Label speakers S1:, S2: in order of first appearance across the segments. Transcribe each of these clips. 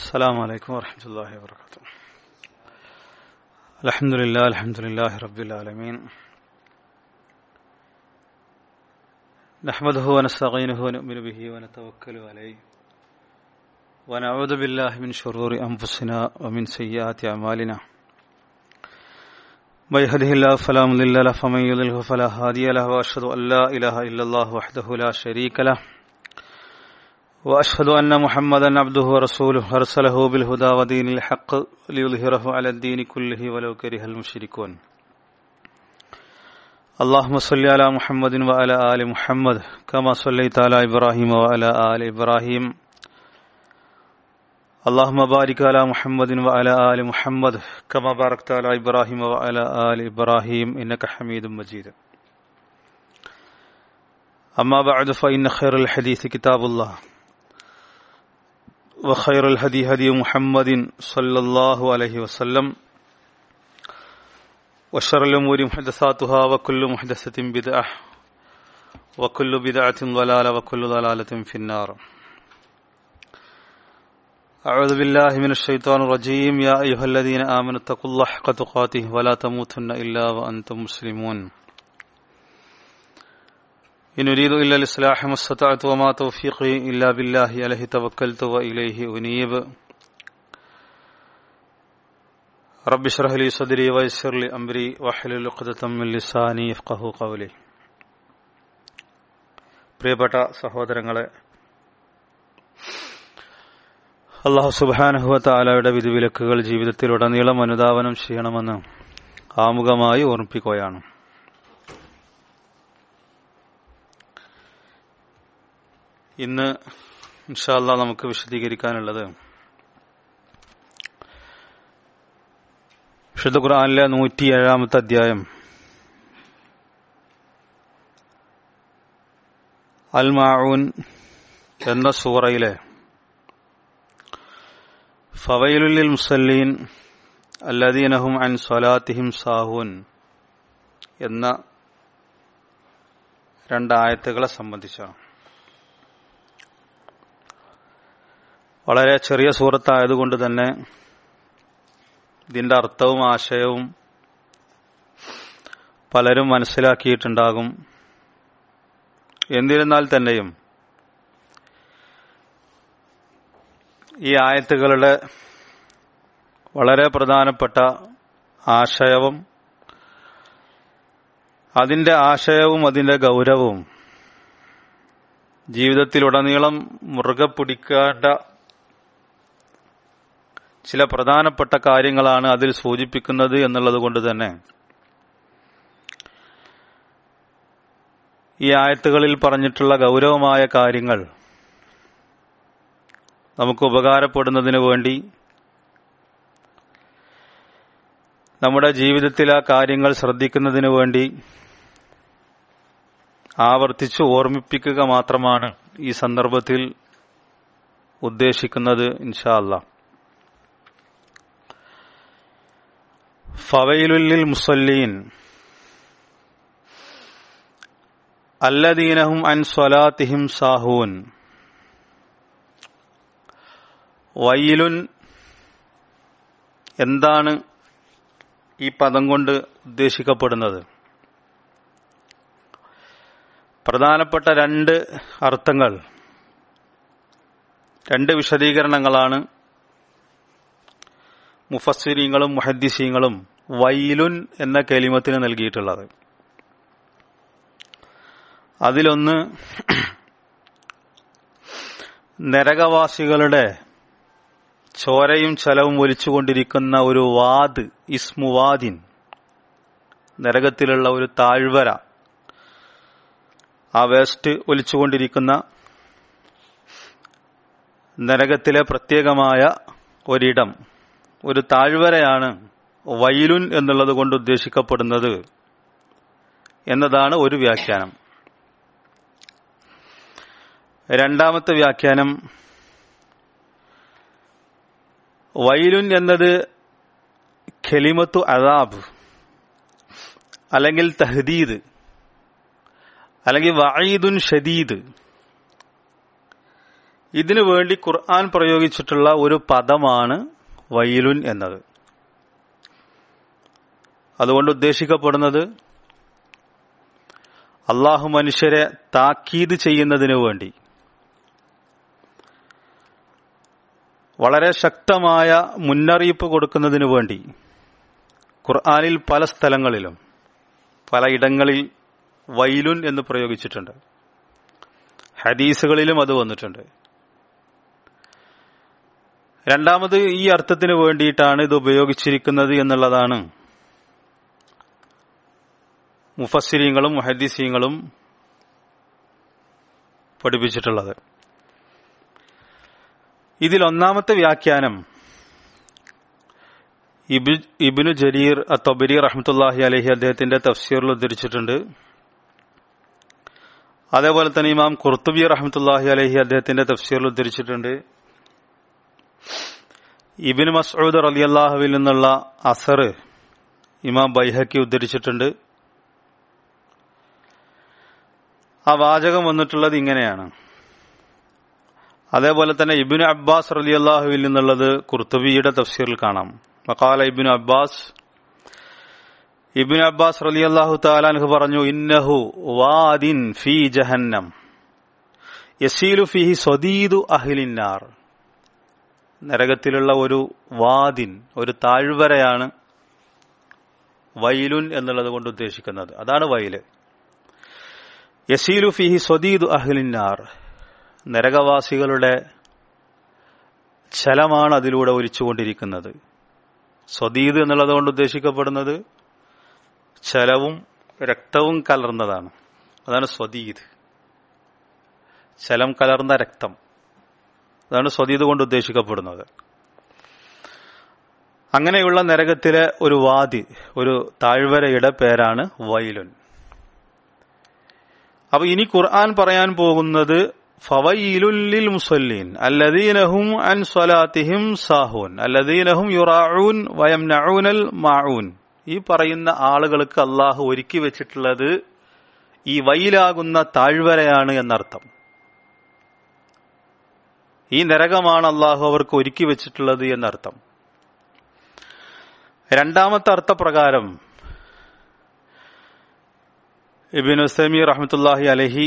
S1: السلام عليكم ورحمة الله وبركاته الحمد لله الحمد لله رب العالمين نحمده ونستعينه ونؤمن به ونتوكل عليه ونعوذ بالله من شرور أنفسنا ومن سيئات أعمالنا من يهده الله فلا مضل له فمن يضلله فلا هادي له وأشهد أن لا إله إلا الله وحده لا شريك له واشهد ان محمدا عبده ورسوله ارسله بالهدى ودين الحق ليظهره على الدين كله ولو كره المشركون اللهم صل على محمد وعلى ال محمد كما صليت على ابراهيم وعلى ال ابراهيم اللهم بارك على محمد وعلى ال محمد كما باركت على ابراهيم وعلى ال ابراهيم انك حميد مجيد اما بعد فان خير الحديث كتاب الله وخير الهدي هدي محمد صلى الله عليه وسلم وشر الأمور محدثاتها وكل محدثة بدعة وكل بدعة ضلالة وكل ضلالة في النار أعوذ بالله من الشيطان الرجيم يا أيها الذين آمنوا اتقوا الله حق تقاته ولا تموتن إلا وأنتم مسلمون إن أريد إلا الإصلاح ما استطعت وما توفيقي إلا بالله عليه توكلت وإليه أنيب رب اشرح لي صدري ويسر لي أمري واحلل عقدة من لساني يفقه قولي പ്രിയപ്പെട്ട സഹോദരങ്ങളെ അള്ളാഹു സുബാനഹുവ താലയുടെ വിധിവിലക്കുകൾ ജീവിതത്തിലുടനീളം അനുധാവനം ചെയ്യണമെന്ന് ആമുഖമായി ഓർമ്മിപ്പിക്കുകയാണ് ഇന്ന് ഇൻഷാല്ല നമുക്ക് വിശദീകരിക്കാനുള്ളത് വിശുദ്ധ ഖുർആാനിലെ നൂറ്റി ഏഴാമത്തെ അധ്യായം അൽ മാഊൻ എന്ന സൂറയിലെ ഫവയിലുല്ലിൽ മുസല്ലീൻ അല്ലദീനഹും അൻ സ്വലാത്തിഹിം സാഹൂൻ എന്ന രണ്ടായത്തുകളെ സംബന്ധിച്ചാണ് വളരെ ചെറിയ സൂറത്തായതുകൊണ്ട് തന്നെ ഇതിന്റെ അർത്ഥവും ആശയവും പലരും മനസ്സിലാക്കിയിട്ടുണ്ടാകും എന്നിരുന്നാൽ തന്നെയും ഈ ആയത്തുകളുടെ വളരെ പ്രധാനപ്പെട്ട ആശയവും അതിന്റെ ആശയവും അതിന്റെ ഗൗരവവും ജീവിതത്തിലുടനീളം മുറുകെ പിടിക്കേണ്ട ചില പ്രധാനപ്പെട്ട കാര്യങ്ങളാണ് അതിൽ സൂചിപ്പിക്കുന്നത് എന്നുള്ളത് കൊണ്ട് തന്നെ ഈ ആയത്തുകളിൽ പറഞ്ഞിട്ടുള്ള ഗൗരവമായ കാര്യങ്ങൾ നമുക്ക് ഉപകാരപ്പെടുന്നതിന് വേണ്ടി നമ്മുടെ ജീവിതത്തിൽ ആ കാര്യങ്ങൾ ശ്രദ്ധിക്കുന്നതിന് വേണ്ടി ആവർത്തിച്ച് ഓർമ്മിപ്പിക്കുക മാത്രമാണ് ഈ സന്ദർഭത്തിൽ ഉദ്ദേശിക്കുന്നത് ഇൻഷാ അള്ളാഹ് ഫവയിലുല്ലിൽ മുസല്ലീൻ അല്ലദീനഹും അൻ സ്വലാത്തിഹിം സാഹൂൻ വയിലുൻ എന്താണ് ഈ പദം കൊണ്ട് ഉദ്ദേശിക്കപ്പെടുന്നത് പ്രധാനപ്പെട്ട രണ്ട് അർത്ഥങ്ങൾ രണ്ട് വിശദീകരണങ്ങളാണ് മുഫസ്സിരീങ്ങളും മുഹദ്ദിസീങ്ങളും വൈലുൻ എന്ന കലിമത്തിന് നൽകിയിട്ടുള്ളത് അതിലൊന്ന് നരകവാസികളുടെ ചോരയും ചലവും ഒലിച്ചുകൊണ്ടിരിക്കുന്ന ഒരു വാദ് ഇസ്മുവാദിൻ നരകത്തിലുള്ള ഒരു താഴ്വര ആ വേസ്റ്റ് ഒലിച്ചുകൊണ്ടിരിക്കുന്ന നരകത്തിലെ പ്രത്യേകമായ ഒരിടം ഒരു താഴ്വരയാണ് വൈലുൻ എന്നുള്ളത് കൊണ്ട് ഉദ്ദേശിക്കപ്പെടുന്നത് എന്നതാണ് ഒരു വ്യാഖ്യാനം രണ്ടാമത്തെ വ്യാഖ്യാനം വൈലുൻ എന്നത് ഖലിമത്തു അദാബ് അല്ലെങ്കിൽ തഹദീദ് അല്ലെങ്കിൽ വഈദുൻ ഷദീദ് ഇതിനു വേണ്ടി ഖുർആൻ പ്രയോഗിച്ചിട്ടുള്ള ഒരു പദമാണ് വൈലുൻ എന്നത് അതുകൊണ്ട് ഉദ്ദേശിക്കപ്പെടുന്നത് അള്ളാഹു മനുഷ്യരെ താക്കീത് ചെയ്യുന്നതിനു വേണ്ടി വളരെ ശക്തമായ മുന്നറിയിപ്പ് കൊടുക്കുന്നതിനു വേണ്ടി ഖുർആാനിൽ പല സ്ഥലങ്ങളിലും പല ഇടങ്ങളിൽ വൈലുൻ എന്ന് പ്രയോഗിച്ചിട്ടുണ്ട് ഹദീസുകളിലും അത് വന്നിട്ടുണ്ട് രണ്ടാമത് ഈ അർത്ഥത്തിന് വേണ്ടിയിട്ടാണ് ഇത് ഉപയോഗിച്ചിരിക്കുന്നത് എന്നുള്ളതാണ് മുഫസ്സിരീങ്ങളും മുഹദ്ദീസീങ്ങളും പഠിപ്പിച്ചിട്ടുള്ളത് ഇതിൽ ഒന്നാമത്തെ വ്യാഖ്യാനം ഇബിനു ജരീർ അത്തബരി റഹ്മത്തുല്ലാഹി അലഹി അദ്ദേഹത്തിന്റെ തഫ്സീറിൽ ഉദ്ധരിച്ചിട്ടുണ്ട് അതേപോലെ തന്നെ ഇമാം കുർത്തുബി റഹ്മത്തുല്ലാഹി അലഹി അദ്ദേഹത്തിന്റെ തഫ്സീറിൽ ഉദ്ധരിച്ചിട്ടുണ്ട് ഇബിൻ മസ്ഊദ് റലിയല്ലാഹുവിൽ നിന്നുള്ള അസർ ഇമാം ബൈഹക്കി ഉദ്ധരിച്ചിട്ടുണ്ട് ആ വാചകം വന്നിട്ടുള്ളത് ഇങ്ങനെയാണ് അതേപോലെ തന്നെ ഇബിന് അബ്ബാസ് റലിയല്ലാഹുവിൽ നിന്നുള്ളത് കുർത്തുബിയുടെ തഫ്സീറിൽ കാണാം മക്കാല ഇബിന് അബ്ബാസ് ഇബിൻ അബ്ബാസ് റലിയല്ലാഹു താലാൻഹു പറഞ്ഞു ഇന്നഹു വാദിൻ ഫി ജഹന്നം യസീലു ഫിഹി സ്വദീദു അഹിലിന്നാർ നരകത്തിലുള്ള ഒരു വാദിൻ ഒരു താഴ്വരയാണ് വൈലുൻ എന്നുള്ളത് കൊണ്ട് ഉദ്ദേശിക്കുന്നത് അതാണ് വയല് യസീലു ഫിഹി സ്വദീദു അഹ്ലിന്നാർ നരകവാസികളുടെ ചലമാണ് അതിലൂടെ ഒലിച്ചുകൊണ്ടിരിക്കുന്നത് സ്വദീദ് എന്നുള്ളത് കൊണ്ട് ഉദ്ദേശിക്കപ്പെടുന്നത് ചലവും രക്തവും കലർന്നതാണ് അതാണ് സ്വദീദ് ചലം കലർന്ന രക്തം അതാണ് സ്വദീദ് കൊണ്ട് ഉദ്ദേശിക്കപ്പെടുന്നത് അങ്ങനെയുള്ള നരകത്തിലെ ഒരു വാദി ഒരു താഴ്വരയുടെ പേരാണ് വൈലുൻ അപ്പൊ ഇനി ഖുർആൻ പറയാൻ പോകുന്നത് ഫവയിലുല്ലിൽ മുസല്ലീൻ അല്ലദീനഹും അൻ സ്വലാത്തിഹിം സാഹൂൻ അല്ലദീനഹും യുറാഊൻ വയംനഊനൽ മാഊൻ ഈ പറയുന്ന ആളുകൾക്ക് അള്ളാഹു ഒരുക്കി വെച്ചിട്ടുള്ളത് ഈ വയിലാകുന്ന താഴ്വരയാണ് എന്നർത്ഥം ഈ നരകമാണ് അള്ളാഹു അവർക്ക് ഒരുക്കി വെച്ചിട്ടുള്ളത് എന്നർത്ഥം രണ്ടാമത്തെ അർത്ഥപ്രകാരം ഇബിൻ ഉസൈമി റഹ്മത്തുല്ലാഹി അലഹി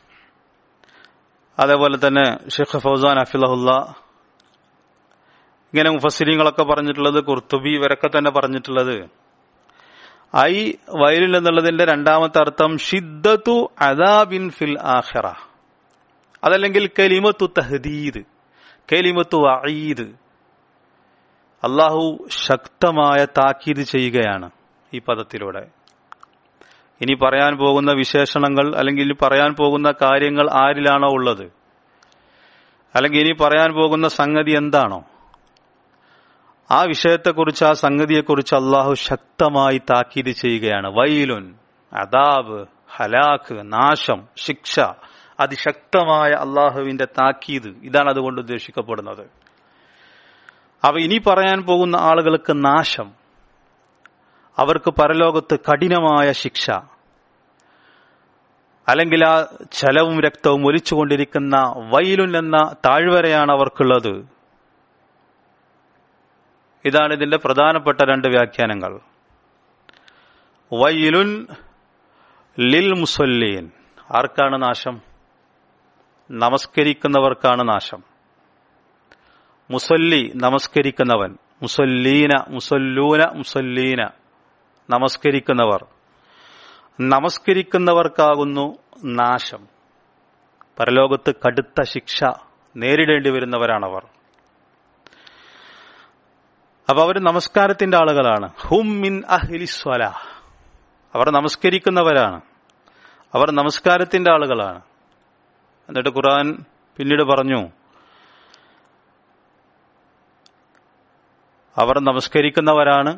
S1: അതേപോലെ തന്നെ ഷെയ്ഖ് ഫൗസാൻ അഫിലഹുല്ല ഇങ്ങനെ മുഫസ്സിരിങ്ങളൊക്കെ പറഞ്ഞിട്ടുള്ളത് കുർത്തുബി ഇവരൊക്കെ തന്നെ പറഞ്ഞിട്ടുള്ളത് ഐ വയലിൽ എന്നുള്ളതിന്റെ രണ്ടാമത്തെ അർത്ഥം ഷിദ്ദത്തു അദാബിൻ ഫിൽ ആഖിറ അതല്ലെങ്കിൽ കലിമത്തു തഹദീദ് കലിമത്തു വഈദ് അള്ളാഹു ശക്തമായ താക്കീത് ചെയ്യുകയാണ് ഈ പദത്തിലൂടെ ഇനി പറയാൻ പോകുന്ന വിശേഷണങ്ങൾ അല്ലെങ്കിൽ ഇനി പറയാൻ പോകുന്ന കാര്യങ്ങൾ ആരിലാണോ ഉള്ളത് അല്ലെങ്കിൽ ഇനി പറയാൻ പോകുന്ന സംഗതി എന്താണോ ആ വിഷയത്തെക്കുറിച്ച് ആ സംഗതിയെക്കുറിച്ച് അള്ളാഹു ശക്തമായി താക്കീത് ചെയ്യുകയാണ് വൈലുൻ അദാബ് ഹലാഖ് നാശം ശിക്ഷ അതിശക്തമായ അള്ളാഹുവിന്റെ താക്കീത് ഇതാണ് അതുകൊണ്ട് ഉദ്ദേശിക്കപ്പെടുന്നത് അവ ഇനി പറയാൻ പോകുന്ന ആളുകൾക്ക് നാശം അവർക്ക് പരലോകത്ത് കഠിനമായ ശിക്ഷ അല്ലെങ്കിൽ ആ ചലവും രക്തവും ഒലിച്ചുകൊണ്ടിരിക്കുന്ന വൈലുൻ എന്ന താഴ്വരയാണ് അവർക്കുള്ളത് ഇതാണ് ഇതിന്റെ പ്രധാനപ്പെട്ട രണ്ട് വ്യാഖ്യാനങ്ങൾ വൈലുൻ ലിൽ മുസല്ലീൻ ആർക്കാണ് നാശം നമസ്കരിക്കുന്നവർക്കാണ് നാശം മുസല്ലി നമസ്കരിക്കുന്നവൻ മുസല്ലീന മുസല്ലൂന മുസല്ലീന നമസ്കരിക്കുന്നവർ നമസ്കരിക്കുന്നവർക്കാകുന്നു നാശം പരലോകത്ത് കടുത്ത ശിക്ഷ നേരിടേണ്ടി വരുന്നവരാണവർ അപ്പൊ അവർ നമസ്കാരത്തിന്റെ ആളുകളാണ് ഹും മിൻ അഹ്ലിസ്വല അവർ നമസ്കരിക്കുന്നവരാണ് അവർ നമസ്കാരത്തിന്റെ ആളുകളാണ് എന്നിട്ട് ഖുർആൻ പിന്നീട് പറഞ്ഞു അവർ നമസ്കരിക്കുന്നവരാണ്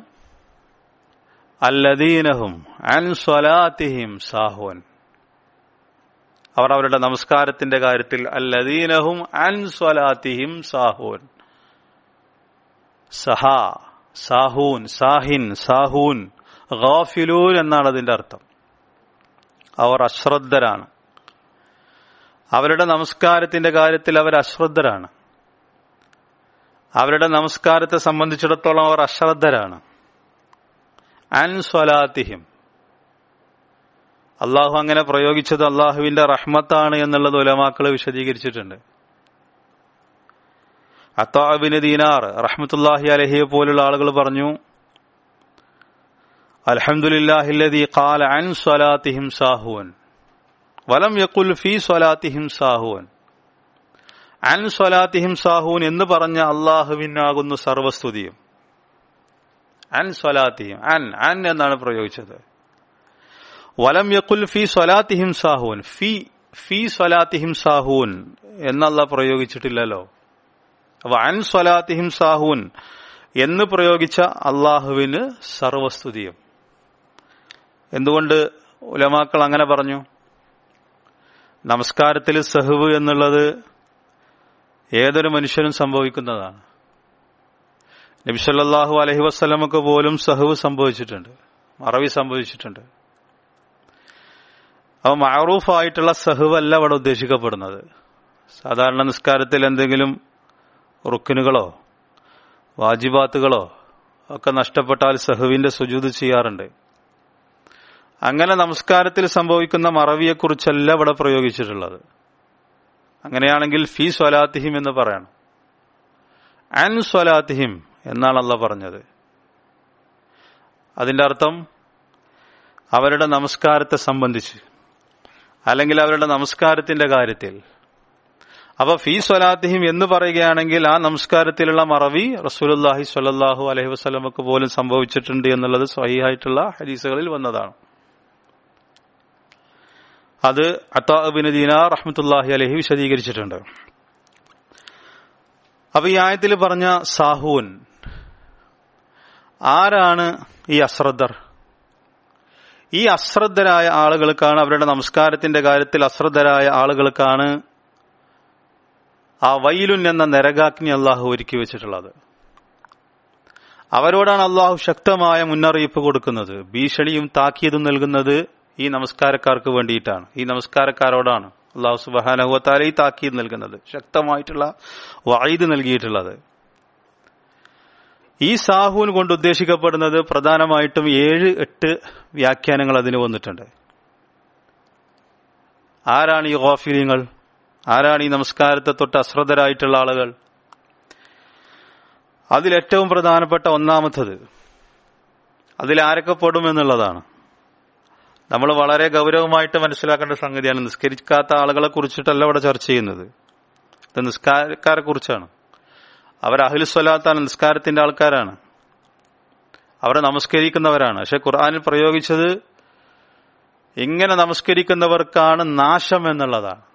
S1: അല്ലദീനഹും അൻ സ്വലാത്തിഹിം സാഹുവൻ അവർ അവരുടെ നമസ്കാരത്തിന്റെ കാര്യത്തിൽ അല്ലദീനഹും അൻ സ്വലാത്തിഹിം സാഹുവൻ സഹാ സാഹൂൻ സാഹിൻ സാഹൂൻ ഗാഫിലൂൻ എന്നാണ് അതിന്റെ അർത്ഥം അവർ അശ്രദ്ധരാണ് അവരുടെ നമസ്കാരത്തിന്റെ കാര്യത്തിൽ അവർ അശ്രദ്ധരാണ് അവരുടെ നമസ്കാരത്തെ സംബന്ധിച്ചിടത്തോളം അവർ അശ്രദ്ധരാണ് അൻ സ്വലാത്തിഹിം അള്ളാഹു അങ്ങനെ പ്രയോഗിച്ചത് അള്ളാഹുവിന്റെ റഹ്മത്താണ് എന്നുള്ളത് ഉലമാക്കൾ വിശദീകരിച്ചിട്ടുണ്ട് അത്താബിന് ദീനാർ റഹ്മത്തുല്ലാഹി അലഹിയെ പോലുള്ള ആളുകൾ പറഞ്ഞു അൽഹംദുലില്ലാഹില്ലദി ഖാല അൻ സ്വലാത്തിഹിം സാഹുവൻ വലം യക്കുൽ ഫി സ്വലാത്തിഹിം സാഹുവൻ അൻ സ്വലാത്തിഹിം സാഹൂൻ എന്ന് പറഞ്ഞ അള്ളാഹുവിനാകുന്നു സർവസ്തുതിയും അൻ സ്വലാത്തിഹിം അൻ അൻ എന്നാണ് പ്രയോഗിച്ചത് വലം യക്കുൽ ഫി സ്വലാത്തിഹിം സാഹൂൻ ഫി ഫി സ്വലാത്തിഹിം സാഹൂൻ എന്നല്ല പ്രയോഗിച്ചിട്ടില്ലല്ലോ അപ്പൊ അൻ സ്വലാത്തിഹിം സാഹൂൻ എന്ന് പ്രയോഗിച്ച അള്ളാഹുവിന് സർവസ്തുതിയും എന്തുകൊണ്ട് ഉലമാക്കൾ അങ്ങനെ പറഞ്ഞു നമസ്കാരത്തിൽ സഹുവ് എന്നുള്ളത് ഏതൊരു മനുഷ്യനും സംഭവിക്കുന്നതാണ് നബിസല്ലാഹു അലഹി വസ്ലമക്ക് പോലും സഹുവ് സംഭവിച്ചിട്ടുണ്ട് മറവി സംഭവിച്ചിട്ടുണ്ട് അപ്പൊ മാറൂഫായിട്ടുള്ള സഹുവ് അല്ല അവിടെ ഉദ്ദേശിക്കപ്പെടുന്നത് സാധാരണ നിസ്കാരത്തിൽ എന്തെങ്കിലും റുക്കിനുകളോ വാജിബാത്തുകളോ ഒക്കെ നഷ്ടപ്പെട്ടാൽ സഹുവിന്റെ സുജൂത് ചെയ്യാറുണ്ട് അങ്ങനെ നമസ്കാരത്തിൽ സംഭവിക്കുന്ന മറവിയെക്കുറിച്ചല്ല ഇവിടെ പ്രയോഗിച്ചിട്ടുള്ളത് അങ്ങനെയാണെങ്കിൽ ഫി സ്വലാത്തിഹിം എന്ന് പറയണം അൻ സ്വലാത്തിഹിം എന്നാണ് അല്ല പറഞ്ഞത് അതിന്റെ അർത്ഥം അവരുടെ നമസ്കാരത്തെ സംബന്ധിച്ച് അല്ലെങ്കിൽ അവരുടെ നമസ്കാരത്തിന്റെ കാര്യത്തിൽ അപ്പൊ ഫീ സ്വലാത്തിഹിം എന്ന് പറയുകയാണെങ്കിൽ ആ നമസ്കാരത്തിലുള്ള മറവി റസൂലുല്ലാഹി സ്വല്ലല്ലാഹു അലൈഹി വസ്ലമക്ക് പോലും സംഭവിച്ചിട്ടുണ്ട് എന്നുള്ളത് സ്വഹിയായിട്ടുള്ള ഹദീസുകളിൽ വന്നതാണ് അത് അത്താബിന് ദീന റഹ്മത്തുല്ലാഹി അലഹി വിശദീകരിച്ചിട്ടുണ്ട് അപ്പൊ ഈ ആയത്തിൽ പറഞ്ഞ സാഹൂൻ ആരാണ് ഈ അശ്രദ്ധർ ഈ അശ്രദ്ധരായ ആളുകൾക്കാണ് അവരുടെ നമസ്കാരത്തിന്റെ കാര്യത്തിൽ അശ്രദ്ധരായ ആളുകൾക്കാണ് ആ വൈലുൻ എന്ന നരകാഗ്നി അള്ളാഹു ഒരുക്കി വെച്ചിട്ടുള്ളത് അവരോടാണ് അള്ളാഹു ശക്തമായ മുന്നറിയിപ്പ് കൊടുക്കുന്നത് ഭീഷണിയും താക്കീതും നൽകുന്നത് ഈ നമസ്കാരക്കാർക്ക് വേണ്ടിയിട്ടാണ് ഈ നമസ്കാരക്കാരോടാണ് അള്ളാഹു സുബാനഹുവത്താല ഈ താക്കീത് നൽകുന്നത് ശക്തമായിട്ടുള്ള വായുത് നൽകിയിട്ടുള്ളത് ഈ സാഹുവിന് കൊണ്ട് ഉദ്ദേശിക്കപ്പെടുന്നത് പ്രധാനമായിട്ടും ഏഴ് എട്ട് വ്യാഖ്യാനങ്ങൾ അതിന് വന്നിട്ടുണ്ട് ആരാണ് ഈ ഗോഫിലിങ്ങൾ ആരാണ് ഈ നമസ്കാരത്തെ തൊട്ട് അശ്രദ്ധരായിട്ടുള്ള ആളുകൾ അതിലേറ്റവും പ്രധാനപ്പെട്ട ഒന്നാമത്തത് അതിൽ ആരൊക്കെ പെടും എന്നുള്ളതാണ് നമ്മൾ വളരെ ഗൗരവമായിട്ട് മനസ്സിലാക്കേണ്ട സംഗതിയാണ് നിസ്കരിക്കാത്ത ആളുകളെ കുറിച്ചിട്ടല്ല ഇവിടെ ചർച്ച ചെയ്യുന്നത് ഇത് നിസ്കാരക്കാരെ കുറിച്ചാണ് അവർ അഹിലുസ്വലാത്താണ് നിസ്കാരത്തിന്റെ ആൾക്കാരാണ് അവർ നമസ്കരിക്കുന്നവരാണ് പക്ഷെ ഖുർആാനിൽ പ്രയോഗിച്ചത് ഇങ്ങനെ നമസ്കരിക്കുന്നവർക്കാണ് നാശം എന്നുള്ളതാണ്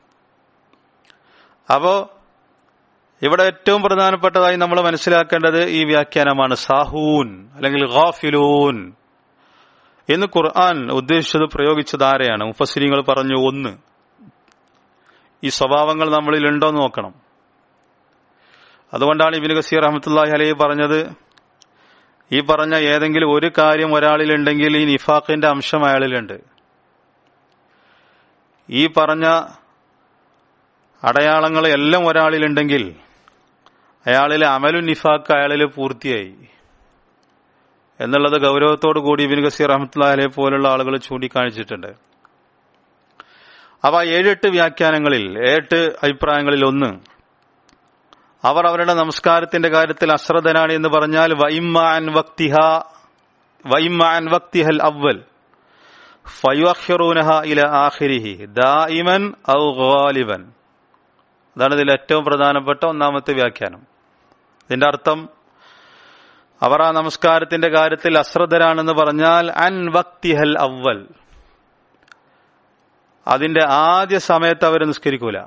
S1: അപ്പോ ഇവിടെ ഏറ്റവും പ്രധാനപ്പെട്ടതായി നമ്മൾ മനസ്സിലാക്കേണ്ടത് ഈ വ്യാഖ്യാനമാണ് സാഹൂൻ അല്ലെങ്കിൽ ഗാഫിലൂൻ എന്ന് ഖുർആൻ ഉദ്ദേശിച്ചത് പ്രയോഗിച്ചത് ആരെയാണ് മുഫസിരിങ്ങൾ പറഞ്ഞു ഒന്ന് ഈ സ്വഭാവങ്ങൾ നമ്മളിൽ ഉണ്ടോ എന്ന് നോക്കണം അതുകൊണ്ടാണ് ഇബിൻ ഗസീർ അഹമ്മത്തുല്ലാഹി അലൈഹി പറഞ്ഞത് ഈ പറഞ്ഞ ഏതെങ്കിലും ഒരു കാര്യം ഒരാളിലുണ്ടെങ്കിൽ ഈ നിഫാഖിന്റെ അംശം അയാളിലുണ്ട് ഈ പറഞ്ഞ അടയാളങ്ങൾ എല്ലാം ഒരാളിലുണ്ടെങ്കിൽ അയാളിലെ അമലു നിഫാക്ക് അയാളിൽ പൂർത്തിയായി എന്നുള്ളത് ഗൗരവത്തോടു കൂടി ഇബിൻ ഗസീർ അഹമ്മത്തുല്ലാ അലൈഹി പോലുള്ള ആളുകൾ ചൂണ്ടിക്കാണിച്ചിട്ടുണ്ട് അവ ഏഴെട്ട് വ്യാഖ്യാനങ്ങളിൽ ഏഴെട്ട് അഭിപ്രായങ്ങളിൽ ഒന്ന് അവർ അവരുടെ നമസ്കാരത്തിന്റെ കാര്യത്തിൽ അശ്രദ്ധനാണ് എന്ന് പറഞ്ഞാൽ വൈമാൻ വക്തിഹ വൈമാൻ വക്തിഹൽ അവൽ ഫയുഅഖിറൂനഹ ഇല ആഖിരിഹി ദായിമൻ ഔ ഗാലിബൻ അതാണ് ഇതിൽ ഏറ്റവും പ്രധാനപ്പെട്ട ഒന്നാമത്തെ വ്യാഖ്യാനം ഇതിന്റെ അർത്ഥം അവർ ആ നമസ്കാരത്തിന്റെ കാര്യത്തിൽ അശ്രദ്ധരാണെന്ന് പറഞ്ഞാൽ അൻ വക്തിഹൽ അവൽ അതിന്റെ ആദ്യ സമയത്ത് അവർ നിസ്കരിക്കൂല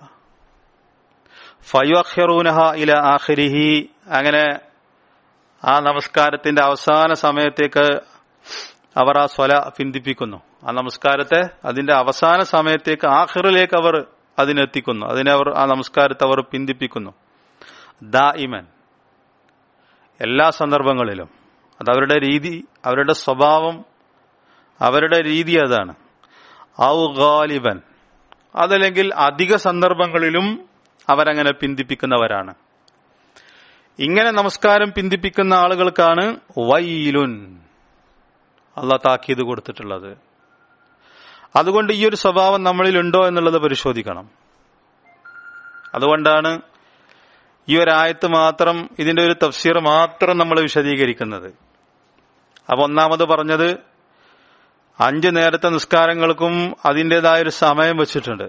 S1: ഫയുഅഖിറൂനഹ ഇല ആഖിരിഹി അങ്ങനെ ആ നമസ്കാരത്തിന്റെ അവസാന സമയത്തേക്ക് അവർ ആ സ്വല പിന്തിപ്പിക്കുന്നു ആ നമസ്കാരത്തെ അതിന്റെ അവസാന സമയത്തേക്ക് ആഖിറിലേക്ക് അവർ അതിനെത്തിക്കുന്നു അതിനെ അവർ ആ നമസ്കാരത്തെ അവർ പിന്തിപ്പിക്കുന്നു ദായിമൻ എല്ലാ സന്ദർഭങ്ങളിലും അത് അവരുടെ രീതി അവരുടെ സ്വഭാവം അവരുടെ രീതി അതാണ് ഔ ഗാലിബൻ അതല്ലെങ്കിൽ അധിക സന്ദർഭങ്ങളിലും അവരങ്ങനെ പിന്തിപ്പിക്കുന്നവരാണ് ഇങ്ങനെ നമസ്കാരം പിന്തിപ്പിക്കുന്ന ആളുകൾക്കാണ് വൈലുൻ അള്ള താക്കീത് കൊടുത്തിട്ടുള്ളത് അതുകൊണ്ട് ഈ ഒരു സ്വഭാവം നമ്മളിൽ ഉണ്ടോ എന്നുള്ളത് പരിശോധിക്കണം അതുകൊണ്ടാണ് ഈ ഒരായത്ത് മാത്രം ഇതിന്റെ ഒരു തഫ്സീർ മാത്രം നമ്മൾ വിശദീകരിക്കുന്നത് അപ്പൊ ഒന്നാമത് പറഞ്ഞത് അഞ്ച് നേരത്തെ നിസ്കാരങ്ങൾക്കും അതിൻ്റെതായ ഒരു സമയം വെച്ചിട്ടുണ്ട്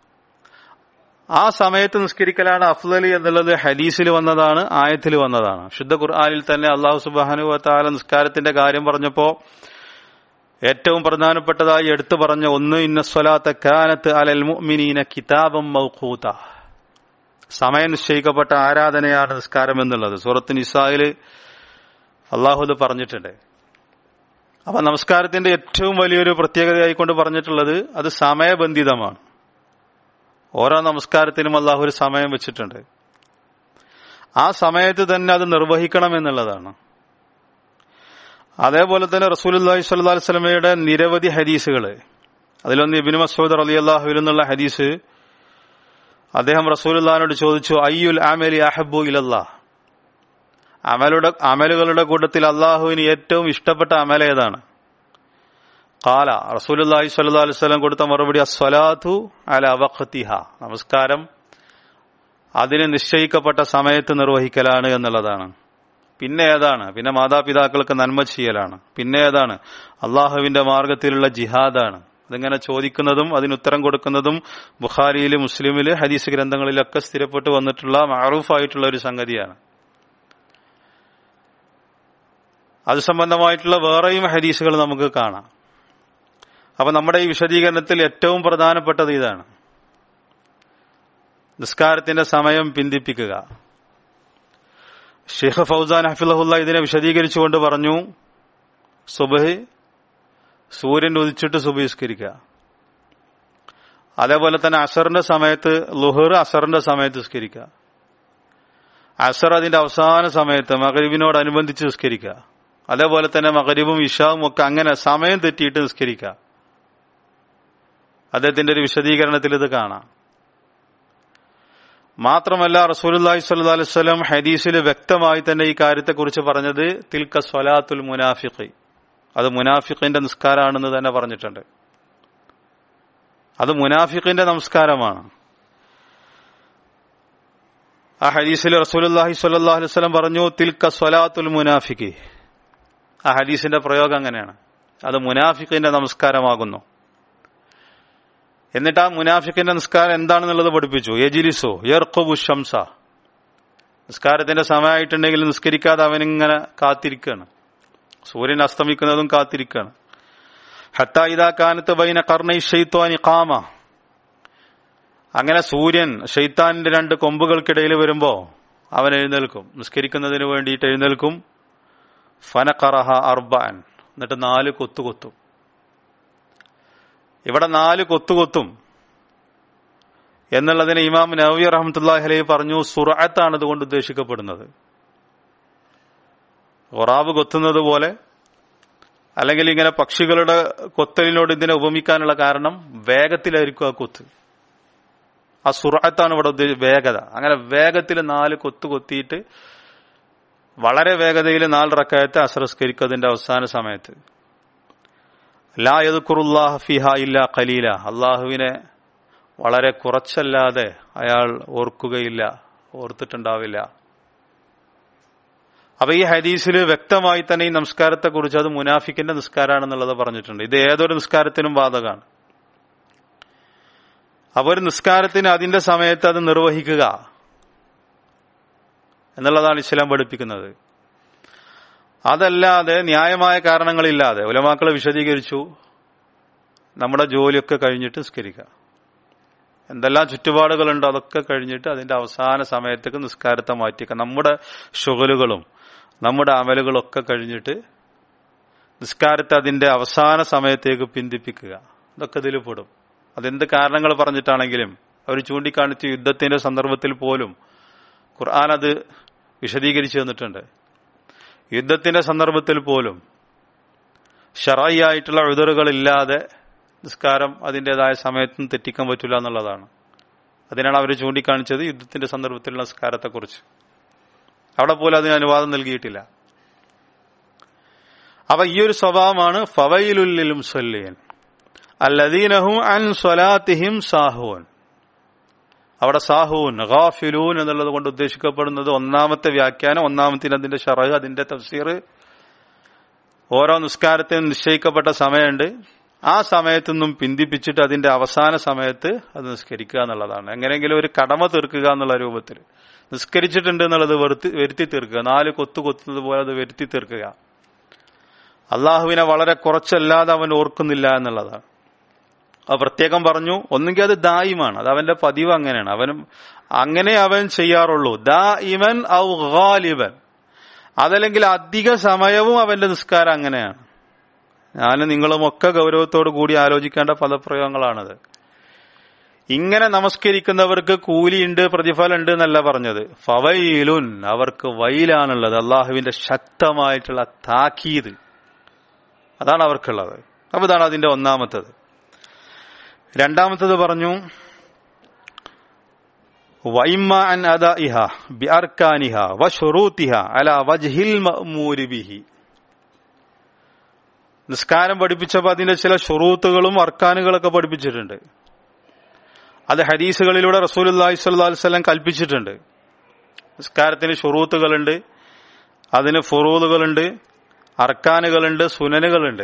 S1: ആ സമയത്ത് നിസ്കരിക്കലാണ് അഫ്ലലി എന്നുള്ളത് ഹദീസിൽ വന്നതാണ് ആയത്തിൽ വന്നതാണ് ശുദ്ധ ഖുർആാനിൽ തന്നെ അള്ളാഹു സുബാനു താല നിസ്കാരത്തിന്റെ കാര്യം പറഞ്ഞപ്പോ ഏറ്റവും പ്രധാനപ്പെട്ടതായി എടുത്തു പറഞ്ഞ ഒന്ന് ഇന്ന സ്വലാത്ത കാനത്ത് അലൽ മുഅ്മിനീന കിതാബം മൗഖൂത സമയം നിശ്ചയിക്കപ്പെട്ട ആരാധനയാണ് നിസ്കാരം എന്നുള്ളത് സൂറത്ത് നിസായില് അള്ളാഹു ഇത് പറഞ്ഞിട്ടുണ്ട് അപ്പൊ നമസ്കാരത്തിന്റെ ഏറ്റവും വലിയൊരു പ്രത്യേകതയായിക്കൊണ്ട് പറഞ്ഞിട്ടുള്ളത് അത് സമയബന്ധിതമാണ് ഓരോ നമസ്കാരത്തിനും അള്ളാഹു ഒരു സമയം വെച്ചിട്ടുണ്ട് ആ സമയത്ത് തന്നെ അത് നിർവഹിക്കണം എന്നുള്ളതാണ് അതേപോലെ തന്നെ റസൂലി സ്വല്ലാ സ്വലമയുടെ നിരവധി ഹദീസുകൾ അതിലൊന്ന് ഇബിന് മസൂദ് അലി അള്ളാഹുവിൽ നിന്നുള്ള ഹദീസ് അദ്ദേഹം റസൂലുല്ലാനോട് ചോദിച്ചു അയ്യുൽ ആമലി അഹബു ഇലല്ലാ അമലുടെ അമലുകളുടെ കൂട്ടത്തിൽ അള്ളാഹുവിന് ഏറ്റവും ഇഷ്ടപ്പെട്ട അമൽ ഏതാണ് കാല റസൂലുല്ലാഹി സ്വല്ലാ അലുവലം കൊടുത്ത മറുപടി അസ്വലാത്തു അല വഖത്തിഹ നമസ്കാരം അതിന് നിശ്ചയിക്കപ്പെട്ട സമയത്ത് നിർവഹിക്കലാണ് എന്നുള്ളതാണ് പിന്നെ ഏതാണ് പിന്നെ മാതാപിതാക്കൾക്ക് നന്മ ചെയ്യലാണ് പിന്നെ ഏതാണ് അള്ളാഹുവിന്റെ മാർഗത്തിലുള്ള ജിഹാദാണ് അതിങ്ങനെ ചോദിക്കുന്നതും അതിന് ഉത്തരം കൊടുക്കുന്നതും ബുഖാരിയില് മുസ്ലിമില് ഹദീസ് ഗ്രന്ഥങ്ങളിലൊക്കെ സ്ഥിരപ്പെട്ട് വന്നിട്ടുള്ള മാറൂഫായിട്ടുള്ള ഒരു സംഗതിയാണ് അത് സംബന്ധമായിട്ടുള്ള വേറെയും ഹദീസുകൾ നമുക്ക് കാണാം അപ്പൊ നമ്മുടെ ഈ വിശദീകരണത്തിൽ ഏറ്റവും പ്രധാനപ്പെട്ടത് ഇതാണ് നിസ്കാരത്തിന്റെ സമയം പിന്തിപ്പിക്കുക ഷെയ്ഖ് ഫൗസാൻ ഹഫിലഹുല്ല ഇതിനെ വിശദീകരിച്ചുകൊണ്ട് പറഞ്ഞു സുബഹ് സൂര്യൻ ഉദിച്ചിട്ട് സുബഹിസ്കരിക്കുക അതേപോലെ തന്നെ അസറിന്റെ സമയത്ത് ലുഹർ അസറിന്റെ സമയത്ത് നിസ്കരിക്കുക അസർ അതിന്റെ അവസാന സമയത്ത് മകരീബിനോടനുബന്ധിച്ച് നിസ്കരിക്കുക അതേപോലെ തന്നെ മകരീബും ഇഷാവും ഒക്കെ അങ്ങനെ സമയം തെറ്റിയിട്ട് നിസ്കരിക്കുക അദ്ദേഹത്തിന്റെ ഒരു വിശദീകരണത്തിൽ ഇത് കാണാം മാത്രമല്ല റസൂലുല്ലാഹി സ്വല്ലല്ലാഹി അലൈഹി വസല്ലം ഹദീസിൽ വ്യക്തമായി തന്നെ ഈ കാര്യത്തെക്കുറിച്ച് പറഞ്ഞത് തിൽക്ക സ്വലാത്തുൽ മുനാഫിഖി അത് മുനാഫിഖിന്റെ നിസ്കാരമാണെന്ന് തന്നെ പറഞ്ഞിട്ടുണ്ട് അത് മുനാഫിഖിന്റെ നമസ്കാരമാണ് ആ ഹദീസിൽ റസൂലുല്ലാഹി സ്വല്ലല്ലാഹി അലൈഹി വസല്ലം പറഞ്ഞു തിൽക്ക സ്വലാത്തുൽ മുനാഫിഖി ആ ഹദീസിന്റെ പ്രയോഗം അങ്ങനെയാണ് അത് മുനാഫിഖിന്റെ നമസ്കാരമാകുന്നു എന്നിട്ട് ആ മുനാഫിക്കിന്റെ നിസ്കാരം എന്താണെന്നുള്ളത് പഠിപ്പിച്ചു യജിലിസോ യർഖബു ഷംസ നിസ്കാരത്തിന്റെ സമയമായിട്ടുണ്ടെങ്കിൽ നിസ്കരിക്കാതെ അവനിങ്ങനെ കാത്തിരിക്കുകയാണ് സൂര്യൻ അസ്തമിക്കുന്നതും കാത്തിരിക്കുകയാണ് ഹത്ത ഇതാ കാലത്ത് ബൈന കർണൈ ഷെയ്ത്വാനി കാമ അങ്ങനെ സൂര്യൻ ഷെയ്ത്താനിന്റെ രണ്ട് കൊമ്പുകൾക്കിടയിൽ വരുമ്പോ അവൻ എഴുന്നേൽക്കും നിസ്കരിക്കുന്നതിന് വേണ്ടിയിട്ട് എഴുന്നേൽക്കും ഫനഖറഹ അർബാൻ എന്നിട്ട് നാല് കൊത്തു കൊത്തും ഇവിടെ നാല് കൊത്തുകൊത്തും എന്നുള്ളതിന് ഇമാം നവി റഹമത്തുല്ലാഹി അലൈഹി പറഞ്ഞു സുറാത്താണ് ഇതുകൊണ്ട് ഉദ്ദേശിക്കപ്പെടുന്നത് ഒറാവ് കൊത്തുന്നത് പോലെ അല്ലെങ്കിൽ ഇങ്ങനെ പക്ഷികളുടെ കൊത്തലിനോട് ഇതിനെ ഉപമിക്കാനുള്ള കാരണം വേഗത്തിലായിരിക്കും ആ കൊത്ത് ആ സുറാത്താണ് ഇവിടെ ഉദ്ദേശ വേഗത അങ്ങനെ വേഗത്തിൽ നാല് കൊത്ത് കൊത്തിയിട്ട് വളരെ വേഗതയിൽ നാല് റക്കായത്തെ അസറസ്കരിക്കും അവസാന സമയത്ത് ലാ യദുക്കുറുല്ലാഹ ഫിഹ ഇല്ല ഖലീല അള്ളാഹുവിനെ വളരെ കുറച്ചല്ലാതെ അയാൾ ഓർക്കുകയില്ല ഓർത്തിട്ടുണ്ടാവില്ല അപ്പൊ ഈ ഹദീസിൽ വ്യക്തമായി തന്നെ ഈ നമസ്കാരത്തെ കുറിച്ച് അത് മുനാഫിക്കിന്റെ നിസ്കാരമാണെന്നുള്ളത് പറഞ്ഞിട്ടുണ്ട് ഇത് ഏതൊരു നിസ്കാരത്തിനും ബാധകമാണ് അപ്പൊ ഒരു നിസ്കാരത്തിന് അതിന്റെ സമയത്ത് അത് നിർവഹിക്കുക എന്നുള്ളതാണ് ഇസ്ലാം പഠിപ്പിക്കുന്നത് അതല്ലാതെ ന്യായമായ കാരണങ്ങളില്ലാതെ ഉലമാക്കളെ വിശദീകരിച്ചു നമ്മുടെ ജോലിയൊക്കെ കഴിഞ്ഞിട്ട് നിസ്കരിക്കുക എന്തെല്ലാം ചുറ്റുപാടുകളുണ്ടോ അതൊക്കെ കഴിഞ്ഞിട്ട് അതിന്റെ അവസാന സമയത്തേക്ക് നിസ്കാരത്തെ മാറ്റിക്കുക നമ്മുടെ ഷുഗലുകളും നമ്മുടെ അമലുകളൊക്കെ കഴിഞ്ഞിട്ട് നിസ്കാരത്തെ അതിന്റെ അവസാന സമയത്തേക്ക് പിന്തിപ്പിക്കുക അതൊക്കെ ഇതിൽ പെടും അതെന്ത് കാരണങ്ങൾ പറഞ്ഞിട്ടാണെങ്കിലും അവർ ചൂണ്ടിക്കാണിച്ച യുദ്ധത്തിന്റെ സന്ദർഭത്തിൽ പോലും ഖുർആൻ അത് വിശദീകരിച്ചു തന്നിട്ടുണ്ട് യുദ്ധത്തിന്റെ സന്ദർഭത്തിൽ പോലും ഷറായി ആയിട്ടുള്ള ഉദറുകളില്ലാതെ നിസ്കാരം അതിൻ്റെതായ സമയത്തും തെറ്റിക്കാൻ പറ്റില്ല എന്നുള്ളതാണ് അതിനാണ് അവർ ചൂണ്ടിക്കാണിച്ചത് യുദ്ധത്തിന്റെ സന്ദർഭത്തിലുള്ള നിസ്കാരത്തെക്കുറിച്ച് അവിടെ പോലും അതിന് അനുവാദം നൽകിയിട്ടില്ല അപ്പൊ ഈ ഒരു സ്വഭാവമാണ് ഫവയിലുല്ലിൽ മുസല്ലിയൻ അല്ലദീനഹും അൻ സ്വലാത്തിഹിം സാഹുവൻ അവിടെ സാഹൂൻ ഗാഫിലൂൻ എന്നുള്ളത് കൊണ്ട് ഉദ്ദേശിക്കപ്പെടുന്നത് ഒന്നാമത്തെ വ്യാഖ്യാനം ഒന്നാമത്തിന് അതിന്റെ ഷറഹ് അതിന്റെ തഫ്സീർ ഓരോ നിസ്കാരത്തിനും നിശ്ചയിക്കപ്പെട്ട സമയമുണ്ട് ആ സമയത്തു നിന്നും പിന്തിപ്പിച്ചിട്ട് അതിന്റെ അവസാന സമയത്ത് അത് നിസ്കരിക്കുക എന്നുള്ളതാണ് എങ്ങനെയെങ്കിലും ഒരു കടമ തീർക്കുക എന്നുള്ള രൂപത്തിൽ നിസ്കരിച്ചിട്ടുണ്ട് എന്നുള്ളത് വെറുത്തി വരുത്തി തീർക്കുക നാല് കൊത്തു കൊത്തുന്നത് പോലെ അത് വരുത്തി തീർക്കുക അള്ളാഹുവിനെ വളരെ കുറച്ചല്ലാതെ അവൻ ഓർക്കുന്നില്ല എന്നുള്ളതാണ് അത് പ്രത്യേകം പറഞ്ഞു ഒന്നുകിൽ അത് ദായിമാണ് അത് അവന്റെ പതിവ് അങ്ങനെയാണ് അവനും അങ്ങനെ അവൻ ചെയ്യാറുള്ളൂ ദാ ഇവൻ ഔ ഗാലിബൻ അതല്ലെങ്കിൽ അധിക സമയവും അവന്റെ നിസ്കാരം അങ്ങനെയാണ് ഞാൻ നിങ്ങളും ഒക്കെ ഗൗരവത്തോടു കൂടി ആലോചിക്കേണ്ട പദപ്രയോഗങ്ങളാണത് ഇങ്ങനെ നമസ്കരിക്കുന്നവർക്ക് കൂലിയുണ്ട് പ്രതിഫലമുണ്ട് എന്നല്ല പറഞ്ഞത് ഫവയിലുൻ അവർക്ക് വയിലാണുള്ളത് അള്ളാഹുവിന്റെ ശക്തമായിട്ടുള്ള താക്കീത് അതാണ് അവർക്കുള്ളത് അപ്പൊ ഇതാണ് അതിന്റെ ഒന്നാമത്തത് രണ്ടാമത്തത് പറഞ്ഞു വൈമ അൻ അദഇഹ ബിഅർക്കാനിഹ വശുറൂത്തിഹ അല വജ്ഹിൽ മഅ്മൂരി ബിഹി നിസ്കാരം പഠിപ്പിച്ചപ്പോൾ അതിന്റെ ചില ഷുറൂത്തുകളും അർക്കാനുകളൊക്കെ പഠിപ്പിച്ചിട്ടുണ്ട് അത് ഹദീസുകളിലൂടെ റസൂലുല്ലാഹി സ്വല്ലല്ലാഹു അലൈഹി വസല്ലം കൽപ്പിച്ചിട്ടുണ്ട് നിസ്കാരത്തിന് ഷുറൂത്തുകളുണ്ട് അതിന് ഫുറൂദുകളുണ്ട് അർക്കാനുകളുണ്ട് സുനനുകളുണ്ട്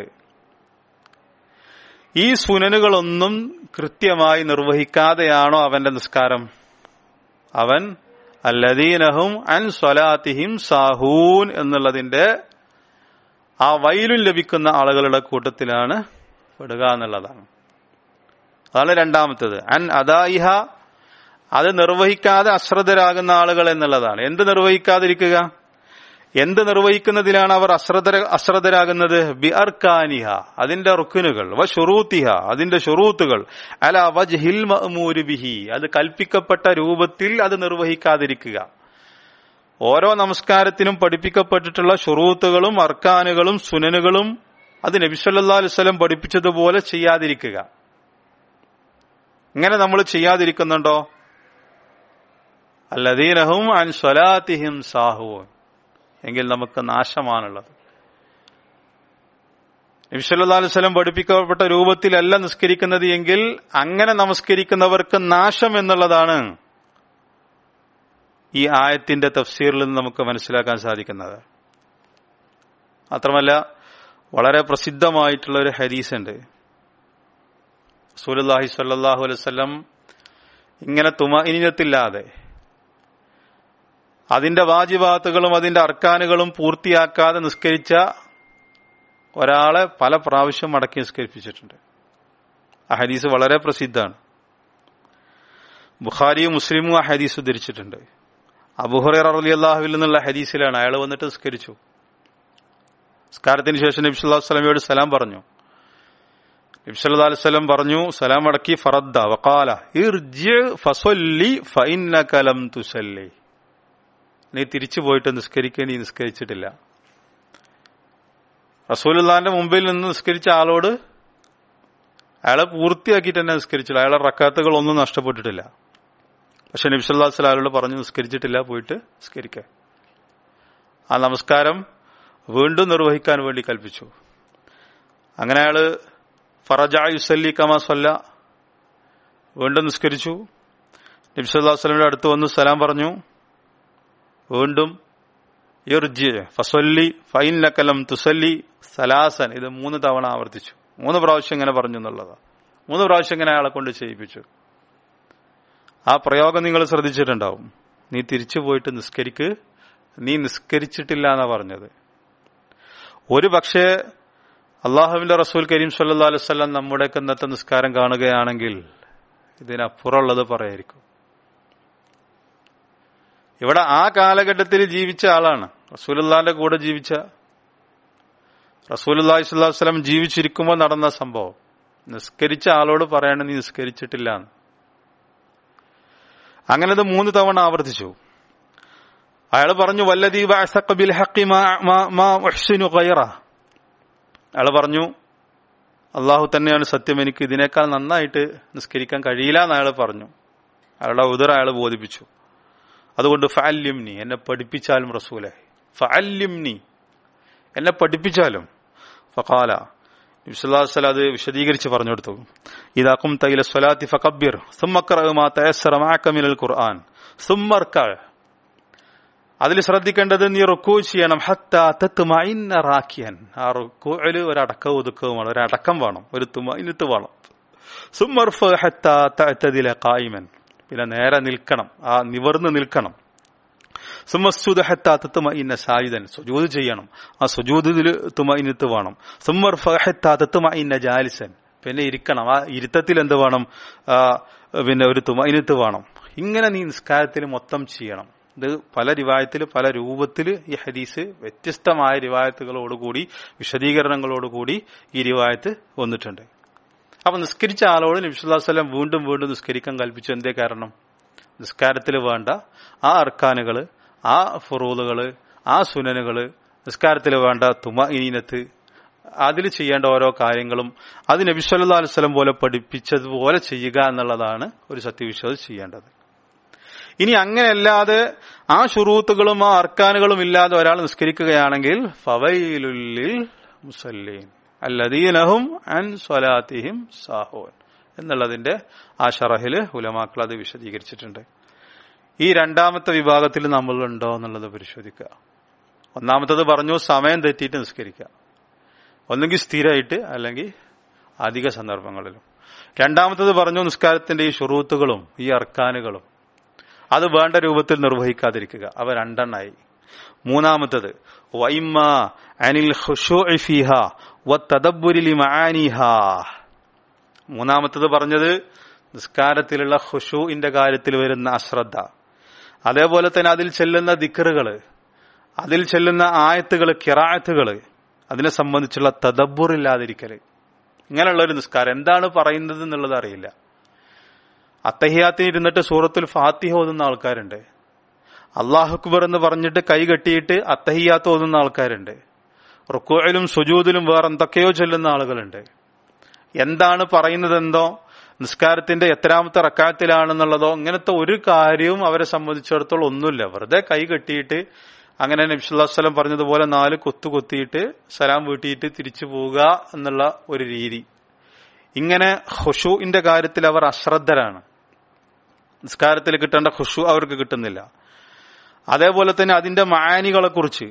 S1: ഈ സുനനുകളൊന്നും കൃത്യമായി നിർവഹിക്കാതെയാണോ അവന്റെ നിസ്കാരം അവൻ അല്ലദീനഹും അൻ സ്വലാത്തിഹിം സാഹൂൻ എന്നുള്ളതിന്റെ ആ വൈലും ലഭിക്കുന്ന ആളുകളുടെ കൂട്ടത്തിലാണ് പെടുക എന്നുള്ളതാണ് അതാണ് രണ്ടാമത്തത് അൻ അദായിഹ അത് നിർവഹിക്കാതെ അശ്രദ്ധരാകുന്ന ആളുകൾ എന്നുള്ളതാണ് എന്ത് നിർവഹിക്കാതിരിക്കുക എന്ത് നിർവഹിക്കുന്നതിലാണ് അവർ അശ്രദ്ധ അശ്രദ്ധരാകുന്നത് ബി അർക്കാനിഹ അതിന്റെ റുക്കുനുകൾ വ ഷുറൂത്തിഹ അതിന്റെ ഷുറൂത്തുകൾ അല വജ്ഹിൽ മഅ്മൂരി ബിഹി അത് കൽപ്പിക്കപ്പെട്ട രൂപത്തിൽ അത് നിർവഹിക്കാതിരിക്കുക ഓരോ നമസ്കാരത്തിനും പഠിപ്പിക്കപ്പെട്ടിട്ടുള്ള ഷുറൂത്തുകളും അർക്കാനുകളും സുനനുകളും അത് നബിസല്ലാ അലുസ്ലം പഠിപ്പിച്ചതുപോലെ ചെയ്യാതിരിക്കുക ഇങ്ങനെ നമ്മൾ ചെയ്യാതിരിക്കുന്നുണ്ടോ അല്ലദീനഹും അൻ സ്വലാത്തിഹിം സാഹുവും എങ്കിൽ നമുക്ക് നാശമാണുള്ളത് നബിസല്ലാ അലുസ്ലം പഠിപ്പിക്കപ്പെട്ട രൂപത്തിലല്ല നിസ്കരിക്കുന്നത് എങ്കിൽ അങ്ങനെ നമസ്കരിക്കുന്നവർക്ക് നാശം എന്നുള്ളതാണ് ഈ ആയത്തിന്റെ തഫ്സീറിൽ നിന്ന് നമുക്ക് മനസ്സിലാക്കാൻ സാധിക്കുന്നത് മാത്രമല്ല വളരെ പ്രസിദ്ധമായിട്ടുള്ള ഒരു ഹദീസ് ഉണ്ട് സൂലല്ലാഹി സല്ലാഹു അലൈവല്ലം ഇങ്ങനെ തുമഇനത്തില്ലാതെ അതിന്റെ വാജിബാത്തുകളും അതിന്റെ അർക്കാനുകളും പൂർത്തിയാക്കാതെ നിസ്കരിച്ച ഒരാളെ പല പ്രാവശ്യം മടക്കി നിസ്കരിപ്പിച്ചിട്ടുണ്ട് ആ ഹദീസ് വളരെ പ്രസിദ്ധമാണ് ബുഖാരിയും മുസ്ലിമും ആ ഹദീസ് ഉദ്ധരിച്ചിട്ടുണ്ട് അബുഹുറൈർ അലി അള്ളാഹുവിൽ നിന്നുള്ള ഹദീസിലാണ് അയാൾ വന്നിട്ട് നിസ്കരിച്ചു നിസ്കാരത്തിന് ശേഷം നബി സല്ലാഹു സ്വലമയോട് സലാം പറഞ്ഞു നബി സല്ലാ അലുസലം പറഞ്ഞു സലാം അടക്കി ഫറദ്ദ വക്കാല ഫസൊല്ലി ഫൈനകലം തുസല്ലി നീ തിരിച്ചു പോയിട്ട് നിസ്കരിക്കുക നീ നിസ്കരിച്ചിട്ടില്ല റസൂലുല്ലാന്റെ മുമ്പിൽ നിന്ന് നിസ്കരിച്ച ആളോട് അയാളെ പൂർത്തിയാക്കിയിട്ട് തന്നെ നിസ്കരിച്ചില്ല അയാളെ റക്കാത്തുകൾ ഒന്നും നഷ്ടപ്പെട്ടിട്ടില്ല പക്ഷെ നബിസല്ലാ സ്വലാലോട് പറഞ്ഞു നിസ്കരിച്ചിട്ടില്ല പോയിട്ട് നിസ്കരിക്ക ആ നമസ്കാരം വീണ്ടും നിർവഹിക്കാൻ വേണ്ടി കൽപ്പിച്ചു അങ്ങനെ അയാള് ഫറജ യുസല്ലി കമാ സല്ല വീണ്ടും നിസ്കരിച്ചു നബിസല്ലാ സ്വലമിന്റെ അടുത്ത് വന്ന് സലാം പറഞ്ഞു വീണ്ടും ഇർജി ഫസൊല്ലി ഫൈൻ ലക്കലം തുസല്ലി സലാസൻ ഇത് മൂന്ന് തവണ ആവർത്തിച്ചു മൂന്ന് പ്രാവശ്യം ഇങ്ങനെ പറഞ്ഞു എന്നുള്ളതാണ് മൂന്ന് പ്രാവശ്യം ഇങ്ങനെ അയാളെ കൊണ്ട് ചെയ്യിപ്പിച്ചു ആ പ്രയോഗം നിങ്ങൾ ശ്രദ്ധിച്ചിട്ടുണ്ടാവും നീ തിരിച്ചു പോയിട്ട് നിസ്കരിക്ക് നീ നിസ്കരിച്ചിട്ടില്ല എന്നാ പറഞ്ഞത് ഒരു പക്ഷേ അള്ളാഹുവിന്റെ റസൂൽ കരീം സല്ലാ അലുസല്ലാം നമ്മുടെ ഇന്നത്തെ നിസ്കാരം കാണുകയാണെങ്കിൽ ഇതിനപ്പുറമുള്ളത് പറയായിരിക്കും ഇവിടെ ആ കാലഘട്ടത്തിൽ ജീവിച്ച ആളാണ് റസൂലുല്ലാന്റെ കൂടെ ജീവിച്ച റസൂലുല്ലാഹി സ്വല്ലാ വസ്ലം ജീവിച്ചിരിക്കുമ്പോൾ നടന്ന സംഭവം നിസ്കരിച്ച ആളോട് പറയണ നീ നിസ്കരിച്ചിട്ടില്ല എന്ന് അങ്ങനെ അത് മൂന്ന് തവണ ആവർത്തിച്ചു അയാൾ പറഞ്ഞു വല്ലദീ അയാൾ പറഞ്ഞു അള്ളാഹു തന്നെയാണ് സത്യം എനിക്ക് ഇതിനേക്കാൾ നന്നായിട്ട് നിസ്കരിക്കാൻ കഴിയില്ല എന്ന് അയാൾ പറഞ്ഞു അയാളുടെ ഉദർ അയാൾ ബോധിപ്പിച്ചു അതുകൊണ്ട് ഫഅല്ലിംനി എന്നെ പഠിപ്പിച്ചാലും റസൂലെ ഫഅല്ലിംനി എന്നെ പഠിപ്പിച്ചാലും ഫഖാല നബിസ്വല്ലാസ്വല അത് വിശദീകരിച്ച് പറഞ്ഞു കൊടുത്തു ഇതാക്കും തൈല സ്വലാത്തി ഫക്കബിർ സുമ്മക്കറമാ തയസ്സറ മാക്കമിനൽ ഖുർആൻ സുമ്മർക്ക അതിൽ ശ്രദ്ധിക്കേണ്ടത് നീ റുക്കൂ ചെയ്യണം ഹത്ത തത്തുമൈന്ന റാക്കിയൻ ആ റുക്കൂല് ഒരു അടക്കവും ഒതുക്കവുമാണ് ഒരു അടക്കം വേണം ഒരു തുമൈനത്ത് വേണം സുമർഫ് ഹത്ത തഅ്തദില ഖായിമൻ പിന്നെ നേരെ നിൽക്കണം ആ നിവർന്ന് നിൽക്കണം സുമസ്സുദ് ഹത്ത തത്തുമൈന്ന സായിദൻ സുജൂദ് ചെയ്യണം ആ സുജൂദിൽ തുമൈനത്ത് വേണം സുമർഫ് ഹത്ത തത്തുമൈന്ന ജാലിസൻ പിന്നെ ഇരിക്കണം ആ ഇരുത്തത്തിൽ എന്ത് വേണം ആ, പിന്നെ ഒരു തുമൈനത്ത് വേണം ഇങ്ങനെ നീ നിസ്കാരത്തിൽ മൊത്തം ചെയ്യണം ഇത് പല റിവായത്തിൽ പല രൂപത്തിൽ ഈ ഹദീസ് വ്യത്യസ്തമായ റിവായത്തുകളോടുകൂടി വിശദീകരണങ്ങളോടുകൂടി ഈ റിവായത്ത് വന്നിട്ടുണ്ട് അപ്പൊ നിസ്കരിച്ച ആളോട് നബിസ്വല്ലാസ്ലം വീണ്ടും വീണ്ടും നിസ്കരിക്കാൻ കൽപ്പിച്ചു എന്തേ കാരണം നിസ്കാരത്തിൽ വേണ്ട ആ അർക്കാനുകള് ആ ഫുറൂലുകള് ആ സുനനുകള് നിസ്കാരത്തിൽ വേണ്ട തുമ ഇനീനത്ത് അതിൽ ചെയ്യേണ്ട ഓരോ കാര്യങ്ങളും അത് നബി സല്ലല്ലാഹു അലൈഹി വസല്ലം പോലെ പഠിപ്പിച്ചതുപോലെ ചെയ്യുക എന്നുള്ളതാണ് ഒരു സത്യവിശ്വാസി ചെയ്യേണ്ടത് ഇനി അങ്ങനെയല്ലാതെ ആ ഷുറൂത്തുകളും ആ അർക്കാനുകളും ഇല്ലാതെ ഒരാൾ നിസ്കരിക്കുകയാണെങ്കിൽ ഫവൈലുല്ലിൽ മുസല്ലീൻ അല്ലദീനഹും അൻ സ്വലാത്തിഹിം സാഹോൻ എന്നുള്ളതിന്റെ ആ ഷറഹില് ഉലമാക്കൾ അത് വിശദീകരിച്ചിട്ടുണ്ട് ഈ രണ്ടാമത്തെ വിഭാഗത്തിൽ നമ്മളുണ്ടോ എന്നുള്ളത് പരിശോധിക്കുക ഒന്നാമത്തത് പറഞ്ഞു സമയം തെറ്റിയിട്ട് നിസ്കരിക്കുക ഒന്നുകിൽ സ്ഥിരമായിട്ട് അല്ലെങ്കിൽ അധിക സന്ദർഭങ്ങളിലും രണ്ടാമത്തത് പറഞ്ഞു നിസ്കാരത്തിന്റെ ഈ ഷുറൂത്തുകളും ഈ അർക്കാനുകളും അത് വേണ്ട രൂപത്തിൽ നിർവഹിക്കാതിരിക്കുക അവ രണ്ടെണ്ണായി മൂന്നാമത്തത് വൈമ്മ അനിൽ ഖുശൂഇ ഫീഹ വത്തദബ്ബുരി ലിമആനിഹ മൂന്നാമത്തത് പറഞ്ഞത് നിസ്കാരത്തിലുള്ള ഖുശൂഇന്റെ കാര്യത്തിൽ വരുന്ന അശ്രദ്ധ അതേപോലെ തന്നെ അതിൽ ചെല്ലുന്ന ദിക്കറുകള് അതിൽ ചെല്ലുന്ന ആയത്തുകൾ കിറായത്തുകള് അതിനെ സംബന്ധിച്ചുള്ള തദബ്ബുർ ഇല്ലാതിരിക്കല് ഇങ്ങനെയുള്ള ഒരു നിസ്കാരം എന്താണ് പറയുന്നത് എന്നുള്ളത് അറിയില്ല അത്തഹിയാത്തിന് ഇരുന്നിട്ട് സൂറത്തുൽ ഫാത്തിഹ ഓതുന്ന ആൾക്കാരുണ്ട് അള്ളാഹു അക്ബർ എന്ന് പറഞ്ഞിട്ട് കൈ കെട്ടിയിട്ട് അത്തഹിയാത്ത് ഓതുന്ന ആൾക്കാരുണ്ട് റുക്കോയിലും സുജൂദിലും വേറെ എന്തൊക്കെയോ ചൊല്ലുന്ന ആളുകളുണ്ട് എന്താണ് പറയുന്നതെന്തോ നിസ്കാരത്തിന്റെ എത്രാമത്തെ റക്കായത്തിലാണെന്നുള്ളതോ ഇങ്ങനത്തെ ഒരു കാര്യവും അവരെ സംബന്ധിച്ചിടത്തോളം ഒന്നുമില്ല വെറുതെ കൈ കെട്ടിയിട്ട് അങ്ങനെ നബ്സുല്ലാസ്ലം പറഞ്ഞതുപോലെ നാല് കൊത്തു കൊത്തിയിട്ട് സലാം വീട്ടിയിട്ട് തിരിച്ചു പോവുക എന്നുള്ള ഒരു രീതി ഇങ്ങനെ ഖുഷുവിന്റെ കാര്യത്തിൽ അവർ അശ്രദ്ധരാണ് നിസ്കാരത്തിൽ കിട്ടേണ്ട ഖുഷു അവർക്ക് കിട്ടുന്നില്ല അതേപോലെ തന്നെ അതിന്റെ മാനികളെ കുറിച്ച്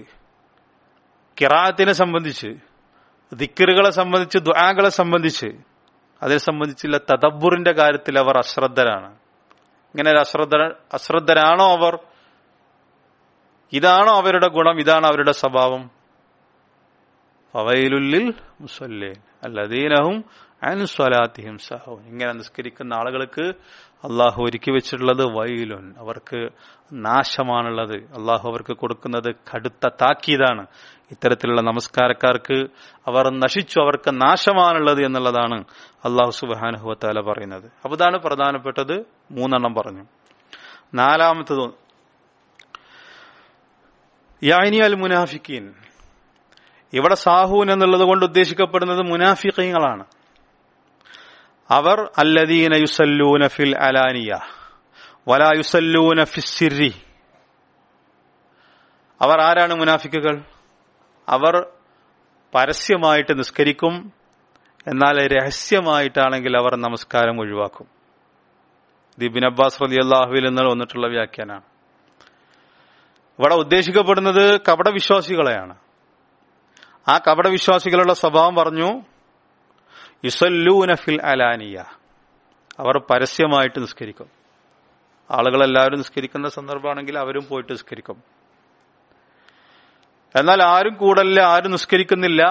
S1: കിറാത്തിനെ സംബന്ധിച്ച് ദിക്കറുകളെ സംബന്ധിച്ച് ദ്വാകളെ സംബന്ധിച്ച് അതിനെ സംബന്ധിച്ചുള്ള തദബ്ബുറിന്റെ കാര്യത്തിൽ അവർ അശ്രദ്ധരാണ് ഇങ്ങനെ ഒരു അശ്രദ്ധ അശ്രദ്ധരാണോ അവർ ഇതാണോ അവരുടെ ഗുണം ഇതാണ് അവരുടെ സ്വഭാവം ഫവൈലുല്ലിൽ മുസല്ലേൻ അല്ലദീനഹും അൻ സ്വലാത്തിഹിം സഹോൻ ഇങ്ങനെ നിസ്കരിക്കുന്ന ആളുകൾക്ക് അള്ളാഹു ഒരുക്കി വെച്ചിട്ടുള്ളത് വൈലുൻ അവർക്ക് നാശമാണുള്ളത് അള്ളാഹു അവർക്ക് കൊടുക്കുന്നത് കടുത്ത താക്കീതാണ് ഇത്തരത്തിലുള്ള നമസ്കാരക്കാർക്ക് അവർ നശിച്ചു അവർക്ക് നാശമാണുള്ളത് എന്നുള്ളതാണ് അള്ളാഹു സുബാനുഹുവത്താല പറയുന്നത് അപ്പൊ ഇതാണ് പ്രധാനപ്പെട്ടത് മൂന്നെണ്ണം പറഞ്ഞു നാലാമത്തത് യാനി അൽ മുനാഫിക്കീൻ ഇവിടെ സാഹൂൻ എന്നുള്ളത് കൊണ്ട് ഉദ്ദേശിക്കപ്പെടുന്നത് മുനാഫിക്കീങ്ങളാണ് അവർ അല്ലദീന യുസല്ലൂന ഫിൽ അലാനിയ വലാ യുസല്ലൂന ഫിസ്സിരി അവർ ആരാണ് മുനാഫിക്കുകൾ അവർ പരസ്യമായിട്ട് നിസ്കരിക്കും എന്നാൽ രഹസ്യമായിട്ടാണെങ്കിൽ അവർ നമസ്കാരം ഒഴിവാക്കും ദിബിൻ അബ്ബാസ് റലി അള്ളാഹുവിൽ നിന്ന് വന്നിട്ടുള്ള വ്യാഖ്യാനാണ് ഇവിടെ ഉദ്ദേശിക്കപ്പെടുന്നത് കപടവിശ്വാസികളെയാണ് ആ കപടവിശ്വാസികളുടെ സ്വഭാവം പറഞ്ഞു യുസല്ലൂന ഫിൽ അലാനിയ അവർ പരസ്യമായിട്ട് നിസ്കരിക്കും ആളുകളെല്ലാവരും നിസ്കരിക്കുന്ന സന്ദർഭമാണെങ്കിൽ അവരും പോയിട്ട് നിസ്കരിക്കും എന്നാൽ ആരും കൂടല്ല ആരും നിസ്കരിക്കുന്നില്ല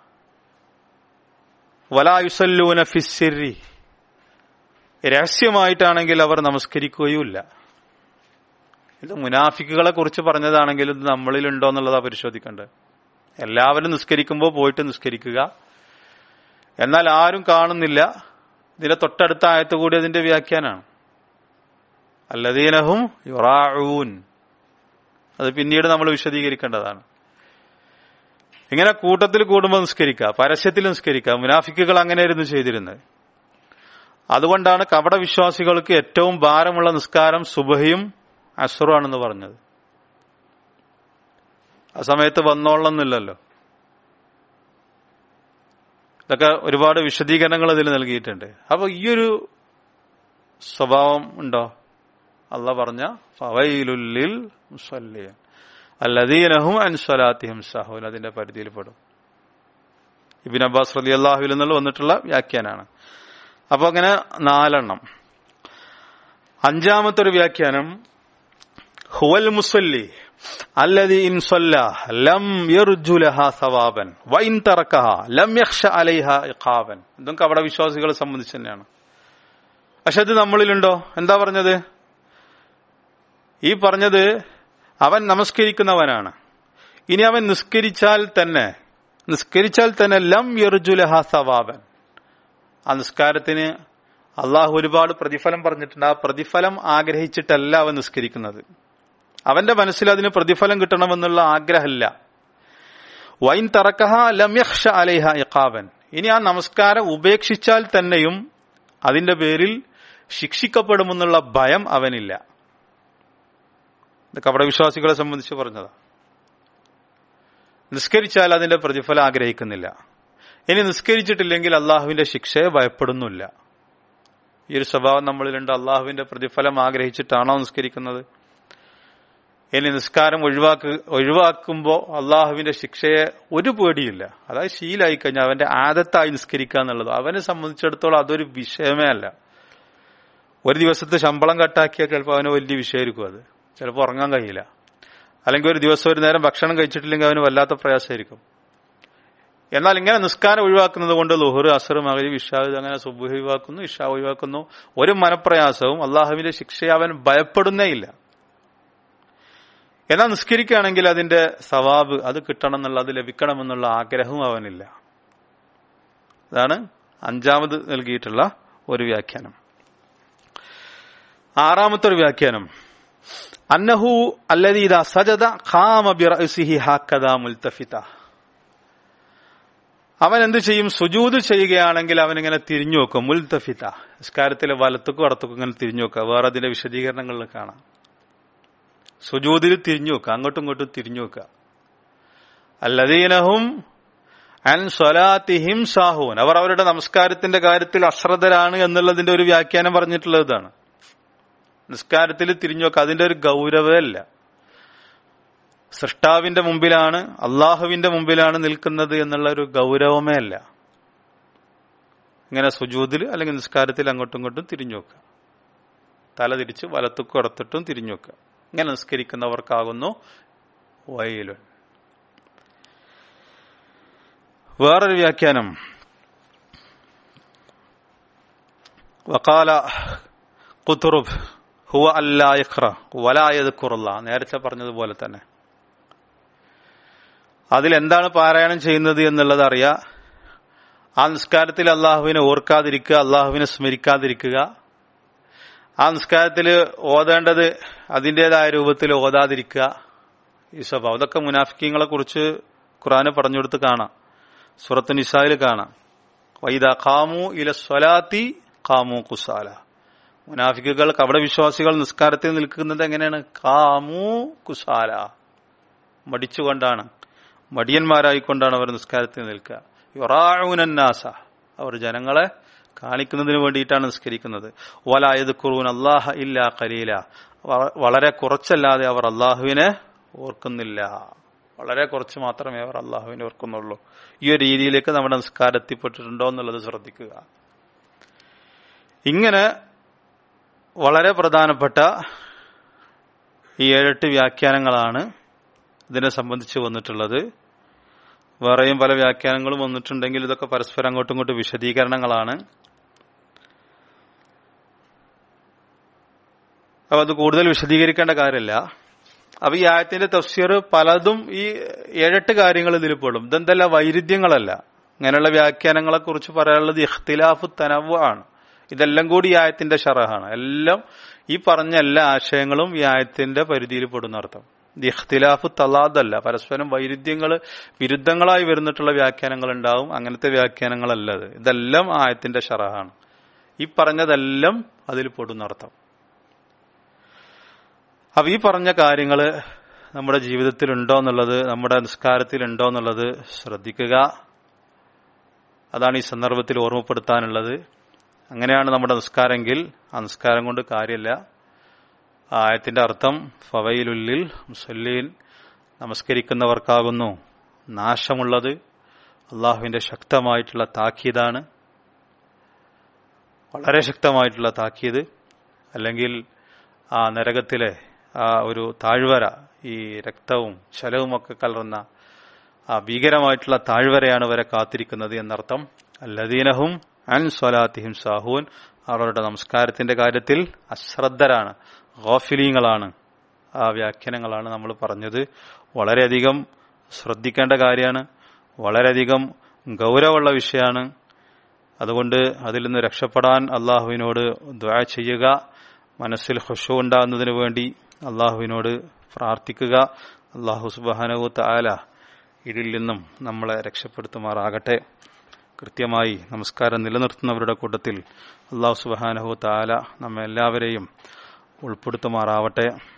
S1: വലായുസല്ലൂന ഫിസ്സിരി രഹസ്യമായിട്ടാണെങ്കിൽ അവർ നമസ്കരിക്കുകയുമില്ല ഇത് മുനാഫിക്കുകളെ കുറിച്ച് പറഞ്ഞതാണെങ്കിൽ ഇത് നമ്മളിലുണ്ടോ എന്നുള്ളതാ പരിശോധിക്കേണ്ടത് എല്ലാവരും നിസ്കരിക്കുമ്പോൾ പോയിട്ട് നിസ്കരിക്കുക എന്നാൽ ആരും കാണുന്നില്ല ഇതിന്റെ തൊട്ടടുത്ത ആയത്ത് കൂടി അതിന്റെ വ്യാഖ്യാനാണ് അല്ലദീനഹും യുറാഊൻ അത് പിന്നീട് നമ്മൾ വിശദീകരിക്കേണ്ടതാണ് ഇങ്ങനെ കൂട്ടത്തിൽ കൂടുമ്പോൾ നിസ്കരിക്കുക പരസ്യത്തിൽ നിസ്കരിക്കുക മുനാഫിക്കുകൾ അങ്ങനെയായിരുന്നു ചെയ്തിരുന്നത് അതുകൊണ്ടാണ് കപട വിശ്വാസികൾക്ക് ഏറ്റവും ഭാരമുള്ള നിസ്കാരം സുബഹിയും അസുറാണെന്ന് പറഞ്ഞത് ആ സമയത്ത് വന്നോളന്നില്ലല്ലോ ഇതൊക്കെ ഒരുപാട് വിശദീകരണങ്ങൾ ഇതിൽ നൽകിയിട്ടുണ്ട് അപ്പൊ ഈ ഒരു സ്വഭാവം ഉണ്ടോ അല്ല പറഞ്ഞ ഫവൈലുല്ലിൽ മുസല്ലിയൻ അല്ലദീനഹും അൻസ്വലാത്തിഹിം സഹൂൻ അതിന്റെ പരിധിയിൽ പെടും ഇബിൻ അബ്ബാസ് റലി അള്ളാഹുവിൽ നിന്നുള്ള വന്നിട്ടുള്ള വ്യാഖ്യാനാണ് അപ്പൊ അങ്ങനെ നാലെണ്ണം അഞ്ചാമത്തെ ഒരു വ്യാഖ്യാനം ഹുവൽ മുസല്ലി അല്ലദി ഇൻ സല്ല ലം യർജു ലഹ സവാബൻ വൈൻ തറക്കഹ ലം യഖ്ഷ അലൈഹ ഇഖാബൻ ഇതൊക്കെ അവിടെ വിശ്വാസികളെ സംബന്ധിച്ച് തന്നെയാണ് പക്ഷെ അത് നമ്മളിലുണ്ടോ എന്താ പറഞ്ഞത് ഈ പറഞ്ഞത് അവൻ നമസ്കരിക്കുന്നവനാണ് ഇനി അവൻ നിസ്കരിച്ചാൽ തന്നെ നിസ്കരിച്ചാൽ തന്നെ ലം യർജുലഹ സവാബൻ ആ നിസ്കാരത്തിന് അള്ളാഹു ഒരുപാട് പ്രതിഫലം പറഞ്ഞിട്ടുണ്ട് ആ പ്രതിഫലം ആഗ്രഹിച്ചിട്ടല്ല അവൻ നിസ്കരിക്കുന്നത് അവന്റെ മനസ്സിൽ അതിന് പ്രതിഫലം കിട്ടണമെന്നുള്ള ആഗ്രഹമില്ല വൈൻ തറക്കഹ ലമ്യക്ഷ അലൈഹ ഇഖാബൻ ഇനി ആ നമസ്കാരം ഉപേക്ഷിച്ചാൽ തന്നെയും അതിന്റെ പേരിൽ ശിക്ഷിക്കപ്പെടുമെന്നുള്ള ഭയം അവനില്ല ഇത് കപടവിശ്വാസികളെ സംബന്ധിച്ച് പറഞ്ഞതാ നിസ്കരിച്ചാൽ അതിന്റെ പ്രതിഫലം ആഗ്രഹിക്കുന്നില്ല ഇനി നിസ്കരിച്ചിട്ടില്ലെങ്കിൽ അള്ളാഹുവിന്റെ ശിക്ഷയെ ഭയപ്പെടുന്നില്ല ഈ ഒരു സ്വഭാവം നമ്മളിലുണ്ട് അള്ളാഹുവിന്റെ പ്രതിഫലം ആഗ്രഹിച്ചിട്ടാണോ നിസ്കരിക്കുന്നത് ഇനി നിസ്കാരം ഒഴിവാക്ക് ഒഴിവാക്കുമ്പോൾ അള്ളാഹുവിന്റെ ശിക്ഷയെ ഒരു പേടിയില്ല അതായത് ശീലായി കഴിഞ്ഞാൽ അവന്റെ ആദത്തായി നിസ്കരിക്കുക എന്നുള്ളത് അവനെ സംബന്ധിച്ചിടത്തോളം അതൊരു വിഷയമേ അല്ല ഒരു ദിവസത്തെ ശമ്പളം കട്ടാക്കിയാൽ ചിലപ്പോൾ അവന് വലിയ വിഷയമായിരിക്കും അത് ചിലപ്പോൾ ഉറങ്ങാൻ കഴിയില്ല അല്ലെങ്കിൽ ഒരു ദിവസം ഒരു നേരം ഭക്ഷണം കഴിച്ചിട്ടില്ലെങ്കിൽ അവന് വല്ലാത്ത പ്രയാസമായിരിക്കും എന്നാൽ ഇങ്ങനെ നിസ്കാരം ഒഴിവാക്കുന്നത് കൊണ്ട് ലുഹർ അസർ മകരി ഇഷാദ് അങ്ങനെ സുബുഹ് ഒഴിവാക്കുന്നു ഇഷ ഒഴിവാക്കുന്നു ഒരു മനപ്രയാസവും അള്ളാഹുവിന്റെ ശിക്ഷയെ അവൻ ഭയപ്പെടുന്നേ ഇല്ല എന്നാൽ നിസ്കരിക്കുകയാണെങ്കിൽ അതിന്റെ സവാബ് അത് കിട്ടണം എന്നുള്ള അത് ലഭിക്കണമെന്നുള്ള ആഗ്രഹവും അവനില്ല അതാണ് അഞ്ചാമത് നൽകിയിട്ടുള്ള ഒരു വ്യാഖ്യാനം ആറാമത്തെ ഒരു വ്യാഖ്യാനം അന്നഹു അല്ലദീദ സജദ ഖാമ ബിറഅസിഹി ഹാക്കദാ മുൽതഫിത അവൻ എന്ത് ചെയ്യും സുജൂത് ചെയ്യുകയാണെങ്കിൽ അവൻ ഇങ്ങനെ തിരിഞ്ഞു നോക്കും മുൽതഫിത നിസ്കാരത്തിലെ വലത്തുക്കും ഇടത്തുക്കും ഇങ്ങനെ തിരിഞ്ഞു നോക്കുക വേറെ അതിന്റെ വിശദീകരണങ്ങളിൽ കാണാം സുജൂതിൽ തിരിഞ്ഞു നോക്കുക അങ്ങോട്ടും ഇങ്ങോട്ടും തിരിഞ്ഞു നോക്കുക അല്ലദീനഹും അൻ സ്വലാത്തിഹിം സാഹൂൻ അവർ അവരുടെ നമസ്കാരത്തിന്റെ കാര്യത്തിൽ അശ്രദ്ധരാണ് എന്നുള്ളതിന്റെ ഒരു വ്യാഖ്യാനം പറഞ്ഞിട്ടുള്ളത് ഇതാണ് നിസ്കാരത്തിൽ തിരിഞ്ഞു നോക്കുക അതിന്റെ ഒരു ഗൗരവമല്ല സൃഷ്ടാവിന്റെ മുമ്പിലാണ് അള്ളാഹുവിന്റെ മുമ്പിലാണ് നിൽക്കുന്നത് എന്നുള്ള ഒരു ഗൗരവമേ അല്ല ഇങ്ങനെ സുജൂതിൽ അല്ലെങ്കിൽ നിസ്കാരത്തിൽ അങ്ങോട്ടും ഇങ്ങോട്ടും തിരിഞ്ഞു നോക്കുക തല തിരിച്ച് വലത്തുക്കും ഇടത്തിട്ടും തിരിഞ്ഞു നോക്കുക ഇങ്ങനെ നിസ്കരിക്കുന്നവർക്കാകുന്നു വയലുൻ വേറൊരു വ്യാഖ്യാനം വക്കാല കുത്തുറുബ് ഹുവ അല്ലാ ഇഖ്റ വലായത് കുറല്ല നേരത്തെ പറഞ്ഞതുപോലെ തന്നെ അതിൽ എന്താണ് പാരായണം ചെയ്യുന്നത് എന്നുള്ളത് അറിയാ ആ നിസ്കാരത്തിൽ അള്ളാഹുവിനെ ഓർക്കാതിരിക്കുക അള്ളാഹുവിനെ സ്മരിക്കാതിരിക്കുക ആ നിസ്കാരത്തിൽ ഓതേണ്ടത് അതിൻ്റെതായ രൂപത്തിൽ ഓതാതിരിക്കുക ഈ സ്വഭാവം ഇതൊക്കെ മുനാഫിക്കങ്ങളെ കുറിച്ച് ഖുറാന് പറഞ്ഞു കൊടുത്ത് കാണാം സുറത്ത് നിസായിൽ കാണാം വൈദ ഖാമു ഇല സ്വലാത്തി ഖാമു കുസാല മുനാഫിക്കുകൾ കവട വിശ്വാസികൾ നിസ്കാരത്തിൽ നിൽക്കുന്നത് എങ്ങനെയാണ് കാമു കുസാല മടിച്ചുകൊണ്ടാണ് മടിയന്മാരായിക്കൊണ്ടാണ് അവർ നിസ്കാരത്തിൽ നിൽക്കുക യൊറാഊനന്നാസ അവർ ജനങ്ങളെ കാണിക്കുന്നതിന് വേണ്ടിയിട്ടാണ് നിസ്കരിക്കുന്നത് വലായത് കുറൂൻ അള്ളാഹ ഇല്ല കലീല വളരെ കുറച്ചല്ലാതെ അവർ അള്ളാഹുവിനെ ഓർക്കുന്നില്ല വളരെ കുറച്ച് മാത്രമേ അവർ അള്ളാഹുവിനെ ഓർക്കുന്നുള്ളൂ ഈ ഒരു രീതിയിലേക്ക് നമ്മുടെ നിസ്കാരം എത്തിപ്പെട്ടിട്ടുണ്ടോ എന്നുള്ളത് ശ്രദ്ധിക്കുക ഇങ്ങനെ വളരെ പ്രധാനപ്പെട്ട ഈ ഏഴെട്ട് വ്യാഖ്യാനങ്ങളാണ് ഇതിനെ സംബന്ധിച്ച് വന്നിട്ടുള്ളത് വേറെയും പല വ്യാഖ്യാനങ്ങളും വന്നിട്ടുണ്ടെങ്കിൽ ഇതൊക്കെ പരസ്പരം അങ്ങോട്ടും ഇങ്ങോട്ടും വിശദീകരണങ്ങളാണ് അപ്പൊ അത് കൂടുതൽ വിശദീകരിക്കേണ്ട കാര്യമില്ല അപ്പൊ ഈ ആയത്തിന്റെ തഫ്സീർ പലതും ഈ ഏഴെട്ട് കാര്യങ്ങൾ ഇതിൽ പെടും ഇതെന്തല്ല വൈരുദ്ധ്യങ്ങളല്ല ഇങ്ങനെയുള്ള വ്യാഖ്യാനങ്ങളെ കുറിച്ച് പറയാനുള്ളത് ഇഖ്തിലാഫു തനവ് ആണ് ഇതെല്ലാം കൂടി ഈ ആയത്തിന്റെ ഷറഹാണ് എല്ലാം ഈ പറഞ്ഞ എല്ലാ ആശയങ്ങളും ഈ ആയത്തിന്റെ പരിധിയിൽ പെടുന്ന അർത്ഥം ഇത് ഇഖ്തിലാഫ് തലാദല്ല പരസ്പരം വൈരുദ്ധ്യങ്ങൾ വിരുദ്ധങ്ങളായി വരുന്നിട്ടുള്ള വ്യാഖ്യാനങ്ങൾ ഉണ്ടാവും അങ്ങനത്തെ വ്യാഖ്യാനങ്ങളല്ല ഇത് ഇതെല്ലാം ആയത്തിന്റെ ഷറഹാണ് ഈ പറഞ്ഞതെല്ലാം അതിൽ പെടുന്നർത്ഥം അപ്പൊ ഈ പറഞ്ഞ കാര്യങ്ങൾ നമ്മുടെ ജീവിതത്തിൽ ഉണ്ടോ എന്നുള്ളത് നമ്മുടെ നിസ്കാരത്തിൽ ഉണ്ടോ എന്നുള്ളത് ശ്രദ്ധിക്കുക അതാണ് ഈ സന്ദർഭത്തിൽ ഓർമ്മപ്പെടുത്താനുള്ളത് അങ്ങനെയാണ് നമ്മുടെ നിസ്കാരമെങ്കിൽ ആ നിസ്കാരം കൊണ്ട് കാര്യമില്ല ആ ആയത്തിന്റെ അർത്ഥം ഫവയിലുള്ളിൽ മുസല്ലീൻ നമസ്കരിക്കുന്നവർക്കാകുന്നു നാശമുള്ളത് അള്ളാഹുവിന്റെ ശക്തമായിട്ടുള്ള താക്കീതാണ് വളരെ ശക്തമായിട്ടുള്ള താക്കീത് അല്ലെങ്കിൽ ആ നരകത്തിലെ ആ ഒരു താഴ്വര ഈ രക്തവും ശലവുമൊക്കെ കലർന്ന ആ ഭീകരമായിട്ടുള്ള താഴ്വരയാണ് ഇവരെ കാത്തിരിക്കുന്നത് എന്നർത്ഥം അല്ലദീനഹും അൻ സ്വലാത്തിഹിം സാഹൂൻ അവരുടെ നമസ്കാരത്തിന്റെ കാര്യത്തിൽ അശ്രദ്ധരാണ് ഗോഫിലീങ്ങളാണ് ആ വ്യാഖ്യാനങ്ങളാണ് നമ്മൾ പറഞ്ഞത് വളരെയധികം ശ്രദ്ധിക്കേണ്ട കാര്യമാണ് വളരെയധികം ഗൗരവമുള്ള വിഷയമാണ് അതുകൊണ്ട് അതിൽ നിന്ന് രക്ഷപ്പെടാൻ അള്ളാഹുവിനോട് ദ്വാ ചെയ്യുക മനസ്സിൽ ഹുഷു ഉണ്ടാകുന്നതിന് വേണ്ടി അള്ളാഹുവിനോട് പ്രാർത്ഥിക്കുക അള്ളാഹു സുബാനവു താല ഇതിൽ നിന്നും നമ്മളെ രക്ഷപ്പെടുത്തുമാറാകട്ടെ കൃത്യമായി നമസ്കാരം നിലനിർത്തുന്നവരുടെ കൂട്ടത്തിൽ അള്ളാഹു സുബാനഹു താല നമ്മെ എല്ലാവരെയും ഉൾപ്പെടുത്തുമാറാവട്ടെ